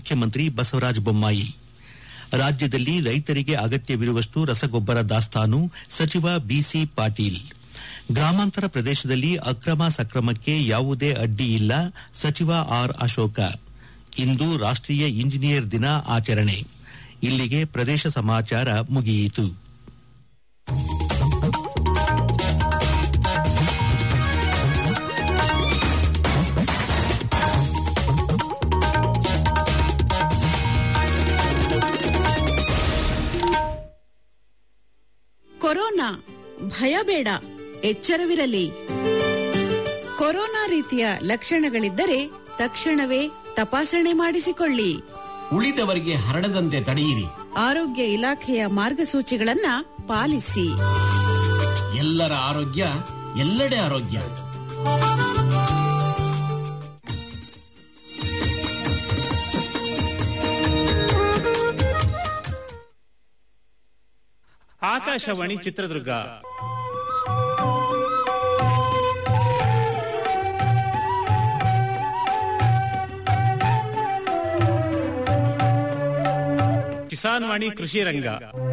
ಮುಖ್ಯಮಂತ್ರಿ ಬಸವರಾಜ ಬೊಮ್ಮಾಯಿ ರಾಜ್ಯದಲ್ಲಿ ರೈತರಿಗೆ ಅಗತ್ಯವಿರುವಷ್ಟು ರಸಗೊಬ್ಬರ ದಾಸ್ತಾನು ಸಚಿವ ಬಿಸಿ ಪಾಟೀಲ್ ಗ್ರಾಮಾಂತರ ಪ್ರದೇಶದಲ್ಲಿ ಅಕ್ರಮ ಸಕ್ರಮಕ್ಕೆ ಯಾವುದೇ ಅಡ್ಡಿ ಇಲ್ಲ ಸಚಿವ ಆರ್ ಅಶೋಕ ಇಂದು ರಾಷ್ಟೀಯ ಇಂಜಿನಿಯರ್ ದಿನ ಆಚರಣೆ ಇಲ್ಲಿಗೆ ಪ್ರದೇಶ ಸಮಾಚಾರ ಮುಗಿಯಿತು ಕೊರೋನಾ ಭಯ ಬೇಡ ಎಚ್ಚರವಿರಲಿ ಕೊರೋನಾ ರೀತಿಯ ಲಕ್ಷಣಗಳಿದ್ದರೆ ತಕ್ಷಣವೇ ತಪಾಸಣೆ ಮಾಡಿಸಿಕೊಳ್ಳಿ ಉಳಿದವರಿಗೆ ಹರಡದಂತೆ ತಡೆಯಿರಿ ಆರೋಗ್ಯ ಇಲಾಖೆಯ ಮಾರ್ಗಸೂಚಿಗಳನ್ನ ಪಾಲಿಸಿ ಎಲ್ಲರ ಆರೋಗ್ಯ ಎಲ್ಲೆಡೆ ಆರೋಗ್ಯ ಆಕಾಶವಾಣಿ ಚಿತ್ರದುರ್ಗ ಕಿಸಾನ್ ವಾಣಿ ಕೃಷಿ ರಂಗ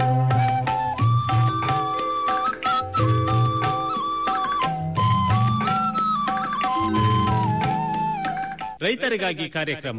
ರೈತರಿಗಾಗಿ ಕಾರ್ಯಕ್ರಮ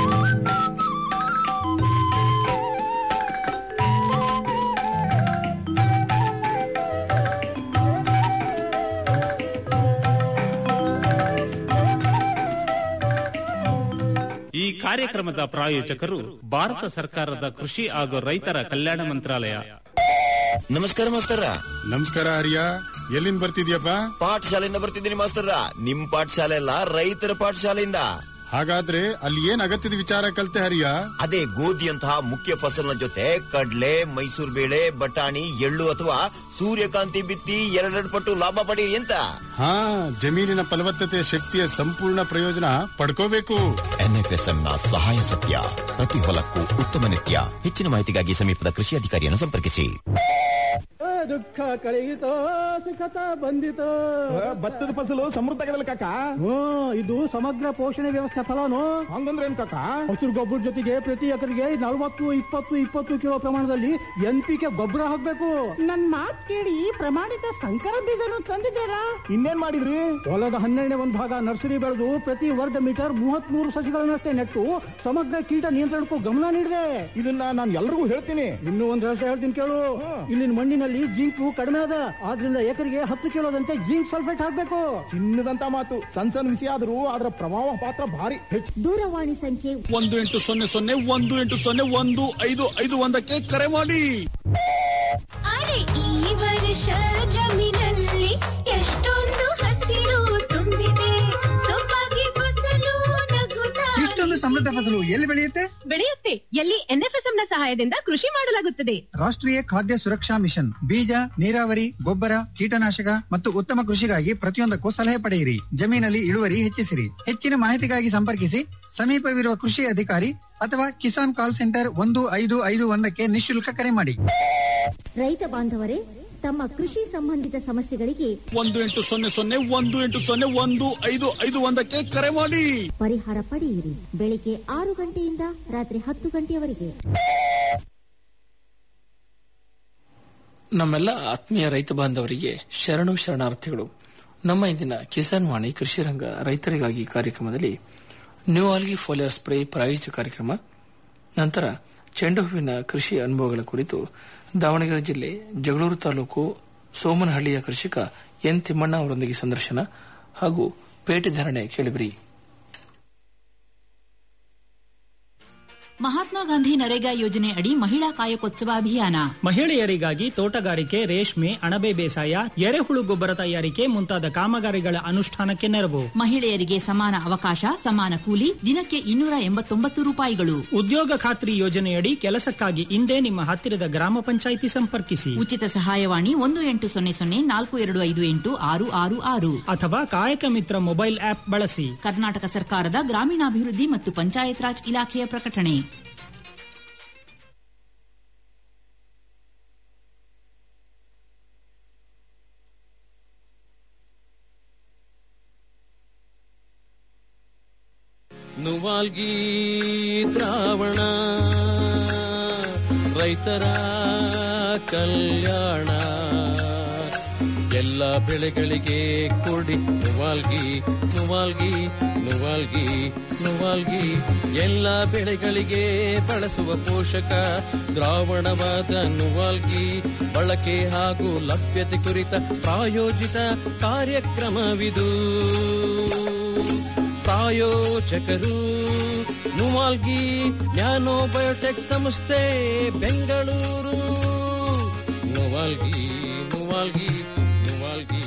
ಈ ಕಾರ್ಯಕ್ರಮದ ಪ್ರಾಯೋಜಕರು ಭಾರತ ಸರ್ಕಾರದ ಕೃಷಿ ಹಾಗೂ ರೈತರ ಕಲ್ಯಾಣ ಮಂತ್ರಾಲಯ ನಮಸ್ಕಾರ ಮಾಸ್ತರ ನಮಸ್ಕಾರ ಹರಿಯ ಎಲ್ಲಿಂದ ಬರ್ತಿದ್ಯಪ್ಪ ಪಾಠಶಾಲೆಯಿಂದ ಬರ್ತಿದ್ದೀನಿ ಮಾಸ್ತರ ನಿಮ್ ಪಾಠಶಾಲೆ ಅಲ್ಲ ರೈತರ ಪಾಠಶಾಲೆಯಿಂದ ಹಾಗಾದ್ರೆ ಅಲ್ಲಿ ಏನ್ ಅಗತ್ಯದ ವಿಚಾರ ಕಲ್ತೆ ಹರಿಯ ಅದೇ ಗೋಧಿಯಂತಹ ಮುಖ್ಯ ಫಸಲಿನ ಜೊತೆ ಕಡ್ಲೆ ಮೈಸೂರು ಬೇಳೆ ಬಟಾಣಿ ಎಳ್ಳು ಅಥವಾ ಸೂರ್ಯಕಾಂತಿ ಬಿತ್ತಿ ಎರಡೆರಡು ಪಟ್ಟು ಲಾಭ ಪಡೀರಿ ಅಂತ ಹಾ ಜಮೀನಿನ ಫಲವತ್ತತೆ ಶಕ್ತಿಯ ಸಂಪೂರ್ಣ ಪ್ರಯೋಜನ ಪಡ್ಕೋಬೇಕು ಎನ್ಎಫ್ಎಸ್ಎಂ ನ ಸಹಾಯ ಸತ್ಯ ಪ್ರತಿ ಹೊಲಕ್ಕೂ ಉತ್ತಮ ನಿತ್ಯ ಹೆಚ್ಚಿನ ಮಾಹಿತಿಗಾಗಿ ಸಮೀಪದ ಕೃಷಿ ಅಧಿಕಾರಿಯನ್ನು ಸಂಪರ್ಕಿಸಿ ದುಃಖ ಕಳೆಯಿತೋ ಸುಖತ ಬಂದಿತೋ ಭತ್ತದ ಫಸಲು ಸಮೃದ್ಧ ಆಗದಲ್ಲ ಕಾಕ ಹ್ಮ್ ಇದು ಸಮಗ್ರ ಪೋಷಣೆ ವ್ಯವಸ್ಥೆ ಫಲನು ಹಂಗಂದ್ರೆ ಏನ್ ಕಾಕ ಹಸಿರು ಗೊಬ್ಬರ ಜೊತೆಗೆ ಪ್ರತಿ ಎಕರೆಗೆ ನಲವತ್ತು ಇಪ್ಪತ್ತು ಇಪ್ಪತ್ತು ಕಿಲೋ ಪ್ರಮಾಣದಲ್ಲಿ ಎನ್ ಪಿ ಕೆ ಗೊಬ್ಬರ ಹಾಕ್ಬೇಕು ನನ್ ಮಾತ್ ಕೇಳಿ ಪ್ರಮಾಣಿತ ಸಂಕರ ಬೀಜನು ತಂದಿದ್ದೀರಾ ಇನ್ನೇನ್ ಮಾಡಿದ್ರಿ ಹೊಲದ ಹನ್ನೆರಡನೇ ಒಂದು ಭಾಗ ನರ್ಸರಿ ಬೆಳೆದು ಪ್ರತಿ ವರ್ಗ ಮೀಟರ್ ಮೂವತ್ತ್ ಮೂರು ಸಸಿಗಳನ್ನಷ್ಟೇ ನೆಟ್ಟು ಸಮಗ್ರ ಕೀಟ ನಿಯಂತ್ರಣಕ್ಕೂ ಗಮನ ನೀಡಿದೆ ಇದನ್ನ ನಾನು ಎಲ್ರಿಗೂ ಹೇಳ್ತೀನಿ ಇನ್ನೂ ಒಂದು ರಹಸ್ಯ ಹೇಳ್ತೀನಿ ಕೇಳು ಇಲ್ಲಿನ ಮಣ್ಣಿನಲ್ಲಿ ಜಿಂಕು ಕಡಿಮೆ ಅದ ಆದ್ರಿಂದ ಎಕರೆಗೆ ಹತ್ತು ಕಿಲೋದಂತೆ ಜಿಂಕ್ ಸಲ್ಫೇಟ್ ಹಾಕ್ಬೇಕು ಚಿನ್ನದಂತ ಮಾತು ಸಣ್ಣ ಸಣ್ಣ ವಿಷಯ ಆದ್ರೂ ಅದರ ಪ್ರಭಾವ ಪಾತ್ರ ಭಾರಿ ಹೆಚ್ಚು ದೂರವಾಣಿ ಸಂಖ್ಯೆ ಒಂದು ಎಂಟು ಸೊನ್ನೆ ಸೊನ್ನೆ ಒಂದು ಎಂಟು ಸೊನ್ನೆ ಒಂದು ಐದು ಐದು ಒಂದಕ್ಕೆ ಕರೆ ಮಾಡಿ ಅರೆ ಈ ವರ್ಷ ಜಮೀನಲ್ಲಿ ಎಷ್ಟೊಂದು ಹಸಿರು ತುಂಬಿದೆ ಸೊಬಗೆ ಫಸಲು ನಗುತ್ತಾ ಇಷ್ಟೊಂದು ಸಮೃದ್ಧ ಫಸಲು ಎಲ್ಲಿ ಬೆಳೆಯುತ್ತೆ ಬೆಳೆಯುತ್ತೆ ಎಲ್ಲಿ ಎನ್ಎಫ್ಎಸ್ಎಂ ನ ಸಹಾಯದಿಂದ ಕೃಷಿ ಮಾಡಲಾಗುತ್ತದೆ ರಾಷ್ಟ್ರೀಯ ಖಾದ್ಯ ಸುರಕ್ಷಾ ಮಿಷನ್ ಬೀಜ ನೀರಾವರಿ ಗೊಬ್ಬರ ಕೀಟನಾಶಕ ಮತ್ತು ಉತ್ತಮ ಕೃಷಿಗಾಗಿ ಪ್ರತಿಯೊಂದಕ್ಕೂ ಸಲಹೆ ಪಡೆಯಿರಿ ಜಮೀನಲ್ಲಿ ಇಳುವರಿ ಹೆಚ್ಚಿಸಿರಿ ಹೆಚ್ಚಿನ ಮಾಹಿತಿಗಾಗಿ ಸಂಪರ್ಕಿಸಿ ಸಮೀಪವಿರುವ ಕೃಷಿ ಅಧಿಕಾರಿ ಅಥವಾ ಕಿಸಾನ್ ಕಾಲ್ ಸೆಂಟರ್ ಒಂದು ಐದು ಐದು ಒಂದಕ್ಕೆ ನಿಶುಲ್ಕ ಕರೆ ಮಾಡಿ ರೈತ ಬಾಂಧವರೇ ತಮ್ಮ ಕೃಷಿ ಸಂಬಂಧಿತ ಸಮಸ್ಯೆಗಳಿಗೆ ಒಂದು ಎಂಟು ಸೊನ್ನೆ ಸೊನ್ನೆ ಒಂದು ಎಂಟು ಸೊನ್ನೆ ಒಂದು ಐದು ಐದು ಒಂದಕ್ಕೆ ಕರೆ ಮಾಡಿ ಪರಿಹಾರ ಪಡೆಯಿರಿ ಬೆಳಿಗ್ಗೆ ಆರು ಗಂಟೆಯಿಂದ ರಾತ್ರಿ ಹತ್ತು ಗಂಟೆಯವರೆಗೆ ನಮ್ಮೆಲ್ಲ ಆತ್ಮೀಯ ರೈತ ಬಾಂಧವರಿಗೆ ಶರಣು ಶರಣಾರ್ಥಿಗಳು ನಮ್ಮ ಇಂದಿನ ಕಿಸಾನ್ ವಾಣಿ ಕೃಷಿ ರಂಗ ರೈತರಿಗಾಗಿ ಕಾರ್ಯಕ್ರಮದಲ್ಲಿ ನ್ಯೂ ಆಲ್ಗಿ ಫೋಲಿಯರ್ ಸ್ಪ್ರೇ ಪ್ರಾಯೋಜಿತ ಕಾರ್ಯಕ್ರಮ ನಂತರ ಚೆಂಡು ಹೂವಿನ ಕೃಷಿ ಅನುಭವಗಳ ಕುರಿತು ದಾವಣಗೆರೆ ಜಿಲ್ಲೆ ಜಗಳೂರು ತಾಲೂಕು ಸೋಮನಹಳ್ಳಿಯ ಕೃಷಿಕ ಎನ್ ತಿಮ್ಮಣ್ಣ ಅವರೊಂದಿಗೆ ಸಂದರ್ಶನ ಹಾಗೂ ಪೇಟೆ ಧಾರಣೆ ಕೇಳಿಬಿರಿ ಮಹಾತ್ಮ ಗಾಂಧಿ ನರೇಗಾ ಯೋಜನೆ ಅಡಿ ಮಹಿಳಾ ಕಾಯಕೋತ್ಸವ ಅಭಿಯಾನ ಮಹಿಳೆಯರಿಗಾಗಿ ತೋಟಗಾರಿಕೆ ರೇಷ್ಮೆ ಅಣಬೆ ಬೇಸಾಯ ಎರೆಹುಳು ಗೊಬ್ಬರ ತಯಾರಿಕೆ ಮುಂತಾದ ಕಾಮಗಾರಿಗಳ ಅನುಷ್ಠಾನಕ್ಕೆ ನೆರವು ಮಹಿಳೆಯರಿಗೆ ಸಮಾನ ಅವಕಾಶ ಸಮಾನ ಕೂಲಿ ದಿನಕ್ಕೆ ಇನ್ನೂರ ಎಂಬತ್ತೊಂಬತ್ತು ರೂಪಾಯಿಗಳು ಉದ್ಯೋಗ ಖಾತ್ರಿ ಯೋಜನೆಯಡಿ ಕೆಲಸಕ್ಕಾಗಿ ಇಂದೇ ನಿಮ್ಮ ಹತ್ತಿರದ ಗ್ರಾಮ ಪಂಚಾಯಿತಿ ಸಂಪರ್ಕಿಸಿ ಉಚಿತ ಸಹಾಯವಾಣಿ ಒಂದು ಎಂಟು ಸೊನ್ನೆ ಸೊನ್ನೆ ನಾಲ್ಕು ಎರಡು ಐದು ಎಂಟು ಆರು ಆರು ಆರು ಅಥವಾ ಕಾಯಕ ಮಿತ್ರ ಮೊಬೈಲ್ ಆಪ್ ಬಳಸಿ ಕರ್ನಾಟಕ ಸರ್ಕಾರದ ಗ್ರಾಮೀಣಾಭಿವೃದ್ಧಿ ಮತ್ತು ಪಂಚಾಯತ್ ರಾಜ್ ಇಲಾಖೆಯ ಪ್ರಕಟಣೆ ನುವಾಲ್ಗಿ ದ್ರಾವಣ ರೈತರ ಕಲ್ಯಾಣ ಎಲ್ಲ ಬೆಳೆಗಳಿಗೆ ಕೊಡಿ ನುವಾಲ್ಗಿ ನುವಾಲ್ಗಿ ನುವಾಲ್ಗಿ ನುವಾಲ್ಗಿ ಎಲ್ಲ ಬೆಳೆಗಳಿಗೆ ಬಳಸುವ ಪೋಷಕ ದ್ರಾವಣವಾದ ನುವಾಲ್ಗಿ ಬಳಕೆ ಹಾಗೂ ಲಭ್ಯತೆ ಕುರಿತ ಪ್ರಾಯೋಜಿತ ಕಾರ್ಯಕ್ರಮವಿದು ಪ್ರಾಯೋಜಕರು ನುವಾಲ್ಗಿ ನ್ಯಾನೋ ಬಯೋಟೆಕ್ ಸಂಸ್ಥೆ ಬೆಂಗಳೂರು ನುವಾಲ್ಗಿ ನುವಾಲ್ಗಿ ನುವಾಲ್ಗಿ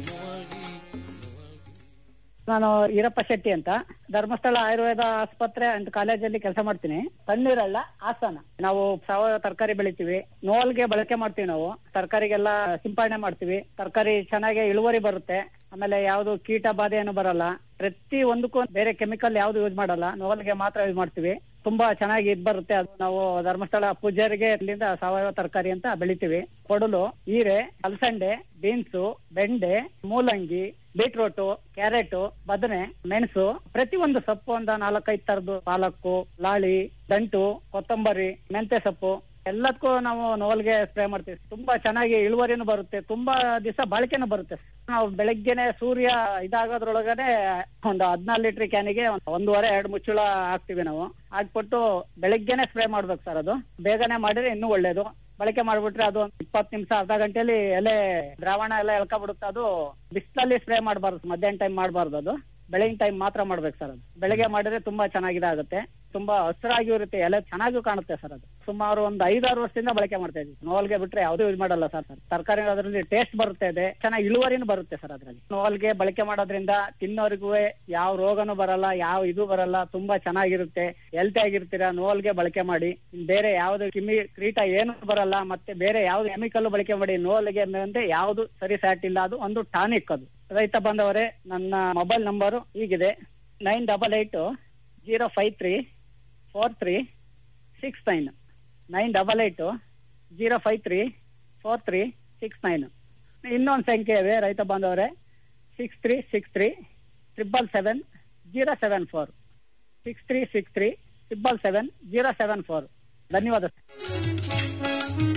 ನಾನು ಈರಪ್ಪ ಶೆಟ್ಟಿ ಅಂತ ಧರ್ಮಸ್ಥಳ ಆಯುರ್ವೇದ ಆಸ್ಪತ್ರೆ ಅಂಡ್ ಕಾಲೇಜಲ್ಲಿ ಕೆಲಸ ಮಾಡ್ತೀನಿ ತಣ್ಣೀರಲ್ಲ ಹಾಸನ ನಾವು ಸಾವಯವ ತರಕಾರಿ ಬೆಳಿತೀವಿ ನೋಲ್ಗೆ ಬಳಕೆ ಮಾಡ್ತೀವಿ ನಾವು ತರಕಾರಿಗೆಲ್ಲ ಸಿಂಪಡಣೆ ಮಾಡ್ತೀವಿ ತರಕಾರಿ ಚೆನ್ನಾಗಿ ಇಳುವರಿ ಬರುತ್ತೆ ಆಮೇಲೆ ಯಾವ್ದು ಕೀಟ ಬಾಧೆ ಏನು ಬರಲ್ಲ ಪ್ರತಿ ಒಂದಕ್ಕೂ ಬೇರೆ ಕೆಮಿಕಲ್ ಯಾವ್ದು ಯೂಸ್ ಮಾಡಲ್ಲ ನೋಲ್ಗೆ ಮಾತ್ರ ಯೂಸ್ ಮಾಡ್ತೀವಿ ತುಂಬಾ ಚೆನ್ನಾಗಿ ಇದ್ ಬರುತ್ತೆ ಅದು ನಾವು ಧರ್ಮಸ್ಥಳ ಪೂಜಾರಿಗೆ ಇಲ್ಲಿಂದ ಸಾವಯವ ತರಕಾರಿ ಅಂತ ಬೆಳಿತೀವಿ ಕೊಡಲು ಹೀರೆ ಅಲಸಂಡೆ ಬೀನ್ಸು ಬೆಂಡೆ ಮೂಲಂಗಿ ಬೀಟ್ರೋಟು ಕ್ಯಾರೆಟ್ ಬದನೆ ಮೆಣಸು ಪ್ರತಿ ಒಂದು ಸೊಪ್ಪು ಒಂದು ನಾಲ್ಕೈದು ತರದ್ದು ಪಾಲಕ್ಕು ಲಾಳಿ ದಂಟು ಕೊತ್ತಂಬರಿ ಮೆಂತೆ ಸೊಪ್ಪು ಎಲ್ಲದಕ್ಕೂ ನಾವು ನೋಲ್ಗೆ ಸ್ಪ್ರೇ ಮಾಡ್ತೀವಿ ತುಂಬಾ ಚೆನ್ನಾಗಿ ಇಳುವರಿನೂ ಬರುತ್ತೆ ತುಂಬಾ ದಿವಸ ಬಾಳಿಕೆನೂ ಬರುತ್ತೆ ನಾವು ಬೆಳಗ್ಗೆನೆ ಸೂರ್ಯ ಇದಾಗೋದ್ರೊಳಗನೆ ಒಂದು ಹದಿನಾರು ಲೀಟರ್ ಕ್ಯಾನಿಗೆ ಒಂದೂವರೆ ಎರಡು ಮುಚ್ಚಳ ಹಾಕ್ತಿವಿ ನಾವು ಹಾಕ್ಬಿಟ್ಟು ಬೆಳಗ್ಗೆನೆ ಸ್ಪ್ರೇ ಮಾಡ್ಬೇಕು ಸರ್ ಅದು ಬೇಗನೆ ಮಾಡಿದ್ರೆ ಇನ್ನೂ ಒಳ್ಳೇದು ಬಳಕೆ ಮಾಡ್ಬಿಟ್ರೆ ಅದು ಇಪ್ಪತ್ತು ನಿಮಿಷ ಅರ್ಧ ಗಂಟೆಲಿ ಎಲೆ ದ್ರಾವಣ ಎಲ್ಲ ಎಳ್ಕೊಬಿಡುತ್ತೆ ಅದು ಬಿಸಿಲಲ್ಲಿ ಸ್ಪ್ರೇ ಮಾಡಬಾರ್ದು ಮಧ್ಯಾಹ್ನ ಟೈಮ್ ಮಾಡಬಾರ್ದು ಅದು ಬೆಳಗಿನ ಟೈಮ್ ಮಾತ್ರ ಮಾಡ್ಬೇಕು ಸರ್ ಅದು ಬೆಳಗ್ಗೆ ಮಾಡಿದ್ರೆ ತುಂಬಾ ಚೆನ್ನಾಗಿದೆ ಆಗುತ್ತೆ ತುಂಬಾ ಹಸಿರಾಗಿ ಇರುತ್ತೆ ಎಲೆ ಚೆನ್ನಾಗೂ ಕಾಣುತ್ತೆ ಸರ್ ಅದು ಸುಮಾರು ಒಂದು ಐದಾರು ವರ್ಷದಿಂದ ಬಳಕೆ ಮಾಡ್ತಾ ಇದ್ದೀವಿ ನೋಲ್ಗೆ ಬಿಟ್ರೆ ಯಾವ್ದು ಯೂಸ್ ಮಾಡಲ್ಲ ಸರ್ ಸರ್ ತರಕಾರಿ ಅದರಲ್ಲಿ ಟೇಸ್ಟ್ ಬರುತ್ತೆ ಇದೆ ಚೆನ್ನಾಗಿ ಇಳುವರಿನೂ ಬರುತ್ತೆ ಸರ್ ಅದ್ರಲ್ಲಿ ನೋಲ್ಗೆ ಬಳಕೆ ಮಾಡೋದ್ರಿಂದ ತಿನ್ನೋರಿಗೂ ಯಾವ ರೋಗನೂ ಬರಲ್ಲ ಯಾವ ಇದು ಬರಲ್ಲ ತುಂಬಾ ಚೆನ್ನಾಗಿರುತ್ತೆ ಹೆಲ್ತಿ ಆಗಿರ್ತೀರಾ ನೋಲ್ಗೆ ಬಳಕೆ ಮಾಡಿ ಇನ್ ಬೇರೆ ಯಾವ್ದು ಕಿಮಿ ಕ್ರೀಟ ಏನು ಬರಲ್ಲ ಮತ್ತೆ ಬೇರೆ ಯಾವ್ದು ಕೆಮಿಕಲ್ ಬಳಕೆ ಮಾಡಿ ನೋಲ್ಗೆ ಅಂದ್ರೆ ಯಾವ್ದು ಸರಿ ಸ್ಯಾಟ್ ಇಲ್ಲ ಅದು ಒಂದು ಟಾನಿಕ್ ಅದು ರೈತ ಬಂದವರೇ ನನ್ನ ಮೊಬೈಲ್ ನಂಬರು ಹೀಗಿದೆ nine double eight zero five three four three six nine nine double eight zero five three four three six nine ಇನ್ನೊಂದು ಸಂಖ್ಯೆ ಇದೆ ರೈತ ಬಾಂಧವರೇ six three six three triple seven zero seven four six three six three triple seven zero seven four ಧನ್ಯವಾದ sir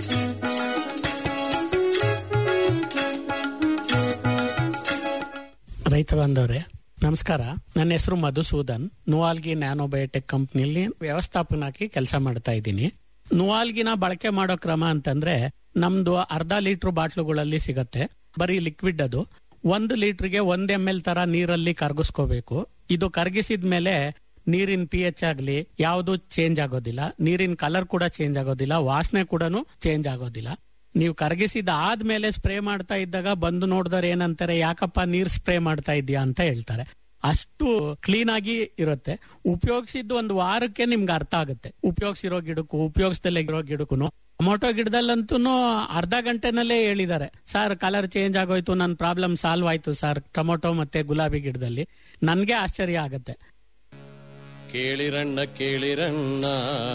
ರೈತ ಬಾಂಧವ್ರೆ ನಮಸ್ಕಾರ ನನ್ನ ಹೆಸರು ಮಧುಸೂದನ್ ನುವಾಲ್ಗಿ ನ್ಯಾನೋಬಯೋಟೆಕ್ ಕಂಪ್ನಿಯಲ್ಲಿ ವ್ಯವಸ್ಥಾಪನಾಗಿ ಕೆಲಸ ಮಾಡ್ತಾ ಇದ್ದೀನಿ ನುವಾಲ್ಗಿನ ಬಳಕೆ ಮಾಡೋ ಕ್ರಮ ಅಂತಂದ್ರೆ ನಮ್ದು ಅರ್ಧ ಲೀಟರ್ ಬಾಟ್ಲುಗಳಲ್ಲಿ ಸಿಗತ್ತೆ ಬರೀ ಲಿಕ್ವಿಡ್ ಅದು ಒಂದು ಲೀಟರ್ಗೆ ಒಂದ್ ಎಂ ಎಲ್ ತರ ನೀರಲ್ಲಿ ಕರಗಿಸ್ಕೋಬೇಕು ಇದು ಕರಗಿಸಿದ ಮೇಲೆ ನೀರಿನ ಪಿ ಎಚ್ ಆಗ್ಲಿ ಯಾವುದು ಚೇಂಜ್ ಆಗೋದಿಲ್ಲ ನೀರಿನ ಕಲರ್ ಕೂಡ ಚೇಂಜ್ ಆಗೋದಿಲ್ಲ ವಾಸನೆ ಕೂಡ ಚೇಂಜ್ ಆಗೋದಿಲ್ಲ ನೀವು ಕರಗಿಸಿದ ಆದ್ಮೇಲೆ ಸ್ಪ್ರೇ ಮಾಡ್ತಾ ಇದ್ದಾಗ ಬಂದು ನೋಡಿದ್ರೆ ಏನಂತಾರೆ ಯಾಕಪ್ಪ ನೀರ್ ಸ್ಪ್ರೇ ಮಾಡ್ತಾ ಇದೀಯಾ ಅಂತ ಹೇಳ್ತಾರೆ ಅಷ್ಟು ಕ್ಲೀನ್ ಆಗಿ ಇರುತ್ತೆ ಉಪಯೋಗಿಸಿದ್ದು ಒಂದು ವಾರಕ್ಕೆ ನಿಮ್ಗೆ ಅರ್ಥ ಆಗುತ್ತೆ ಉಪಯೋಗಿಸಿರೋ ಗಿಡಕ್ಕೂ ಉಪಯೋಗಿಸ್ದಲ್ಲೇ ಇರೋ ಗಿಡಕ್ಕೂ ಟೊಮೊಟೊ ಗಿಡದಲ್ಲಂತೂ ಅರ್ಧ ಗಂಟೆನಲ್ಲೇ ಹೇಳಿದ್ದಾರೆ ಸರ್ ಕಲರ್ ಚೇಂಜ್ ಆಗೋಯ್ತು ನನ್ನ ಪ್ರಾಬ್ಲಮ್ ಸಾಲ್ವ್ ಆಯ್ತು ಸರ್ ಟೊಮೊಟೊ ಮತ್ತೆ ಗುಲಾಬಿ ಗಿಡದಲ್ಲಿ ನನ್ಗೆ ಆಶ್ಚರ್ಯ ಆಗತ್ತೆ ಕೇಳಿರಣ್ಣ ಕೇಳಿರಣ್ಣ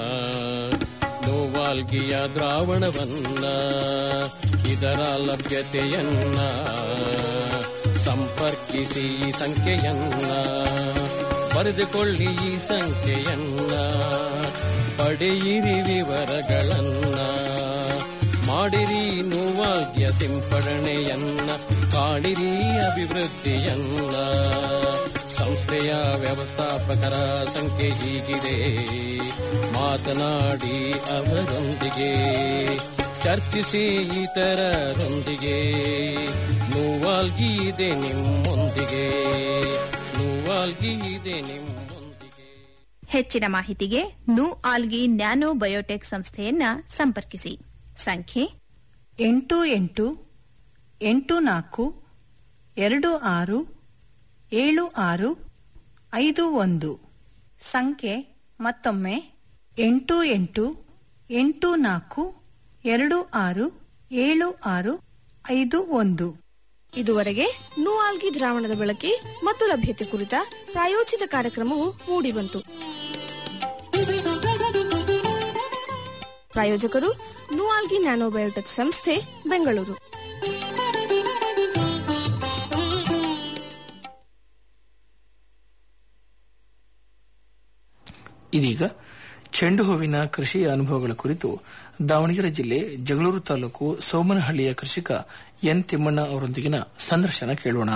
ನೋವಾಲ್ಗಿಯ ದ್ರಾವಣವನ್ನ ಇದರ ಲಭ್ಯತೆಯನ್ನ ಸಂಪರ್ಕಿಸಿ ಈ ಸಂಖ್ಯೆಯನ್ನ ಬರೆದುಕೊಳ್ಳಿ ಈ ಸಂಖ್ಯೆಯನ್ನ ಪಡೆಯಿರಿ ವಿವರಗಳನ್ನ ಮಾಡಿರಿ ನೋವಾಲ್ಗಿಯ ಸಿಂಪಡಣೆಯನ್ನ ಕಾಣಿರಿ ಅಭಿವೃದ್ಧಿಯನ್ನ ಸಂಸ್ಥೆಯ ವ್ಯವಸ್ಥಾಪಕರ ಸಂಖ್ಯೆ ಹೀಗಿದೆ ಮಾತನಾಡಿ ಅವರೊಂದಿಗೆ ಚರ್ಚಿಸಿ ಇತರರೊಂದಿಗೆ ನೋವಾಲ್ಗಿ ಇದೆ ನಿಮ್ಮೊಂದಿಗೆ ನೋವಾಲ್ಗಿ ಇದೆ ನಿಮ್ಮ ಹೆಚ್ಚಿನ ಮಾಹಿತಿಗೆ ನು ಆಲ್ಗಿ ನ್ಯಾನೋ ಬಯೋಟೆಕ್ ಸಂಸ್ಥೆಯನ್ನ ಸಂಪರ್ಕಿಸಿ ಸಂಖ್ಯೆ ಎಂಟು ಎಂಟು ಎಂಟು ನಾಲ್ಕು ಎರಡು ಆರು ಏಳು ಆರು ಐದು ಒಂದು ಸಂಖ್ಯೆ ಮತ್ತೊಮ್ಮೆ ಎಂಟು ಎಂಟು ಎಂಟು ನಾಲ್ಕು ಎರಡು ಆರು ಏಳು ಆರು ಐದು ಒಂದು ಇದುವರೆಗೆ ನೂಆಲ್ಗಿ ದ್ರಾವಣದ ಬಳಕೆ ಮತ್ತು ಲಭ್ಯತೆ ಕುರಿತ ಪ್ರಾಯೋಜಿತ ಕಾರ್ಯಕ್ರಮವು ಮೂಡಿಬಂತು ಪ್ರಾಯೋಜಕರು ನೂಆಲ್ಗಿ ನ್ಯಾನೋಬಯೋಟೆಕ್ ಸಂಸ್ಥೆ ಬೆಂಗಳೂರು ಇದೀಗ ಚೆಂಡು ಹೂವಿನ ಕೃಷಿ ಅನುಭವಗಳ ಕುರಿತು ದಾವಣಗೆರೆ ಜಿಲ್ಲೆ ಜಗಳೂರು ತಾಲೂಕು ಸೋಮನಹಳ್ಳಿಯ ಕೃಷಿಕ ಎನ್ ತಿಮ್ಮಣ್ಣ ಅವರೊಂದಿಗಿನ ಸಂದರ್ಶನ ಕೇಳೋಣ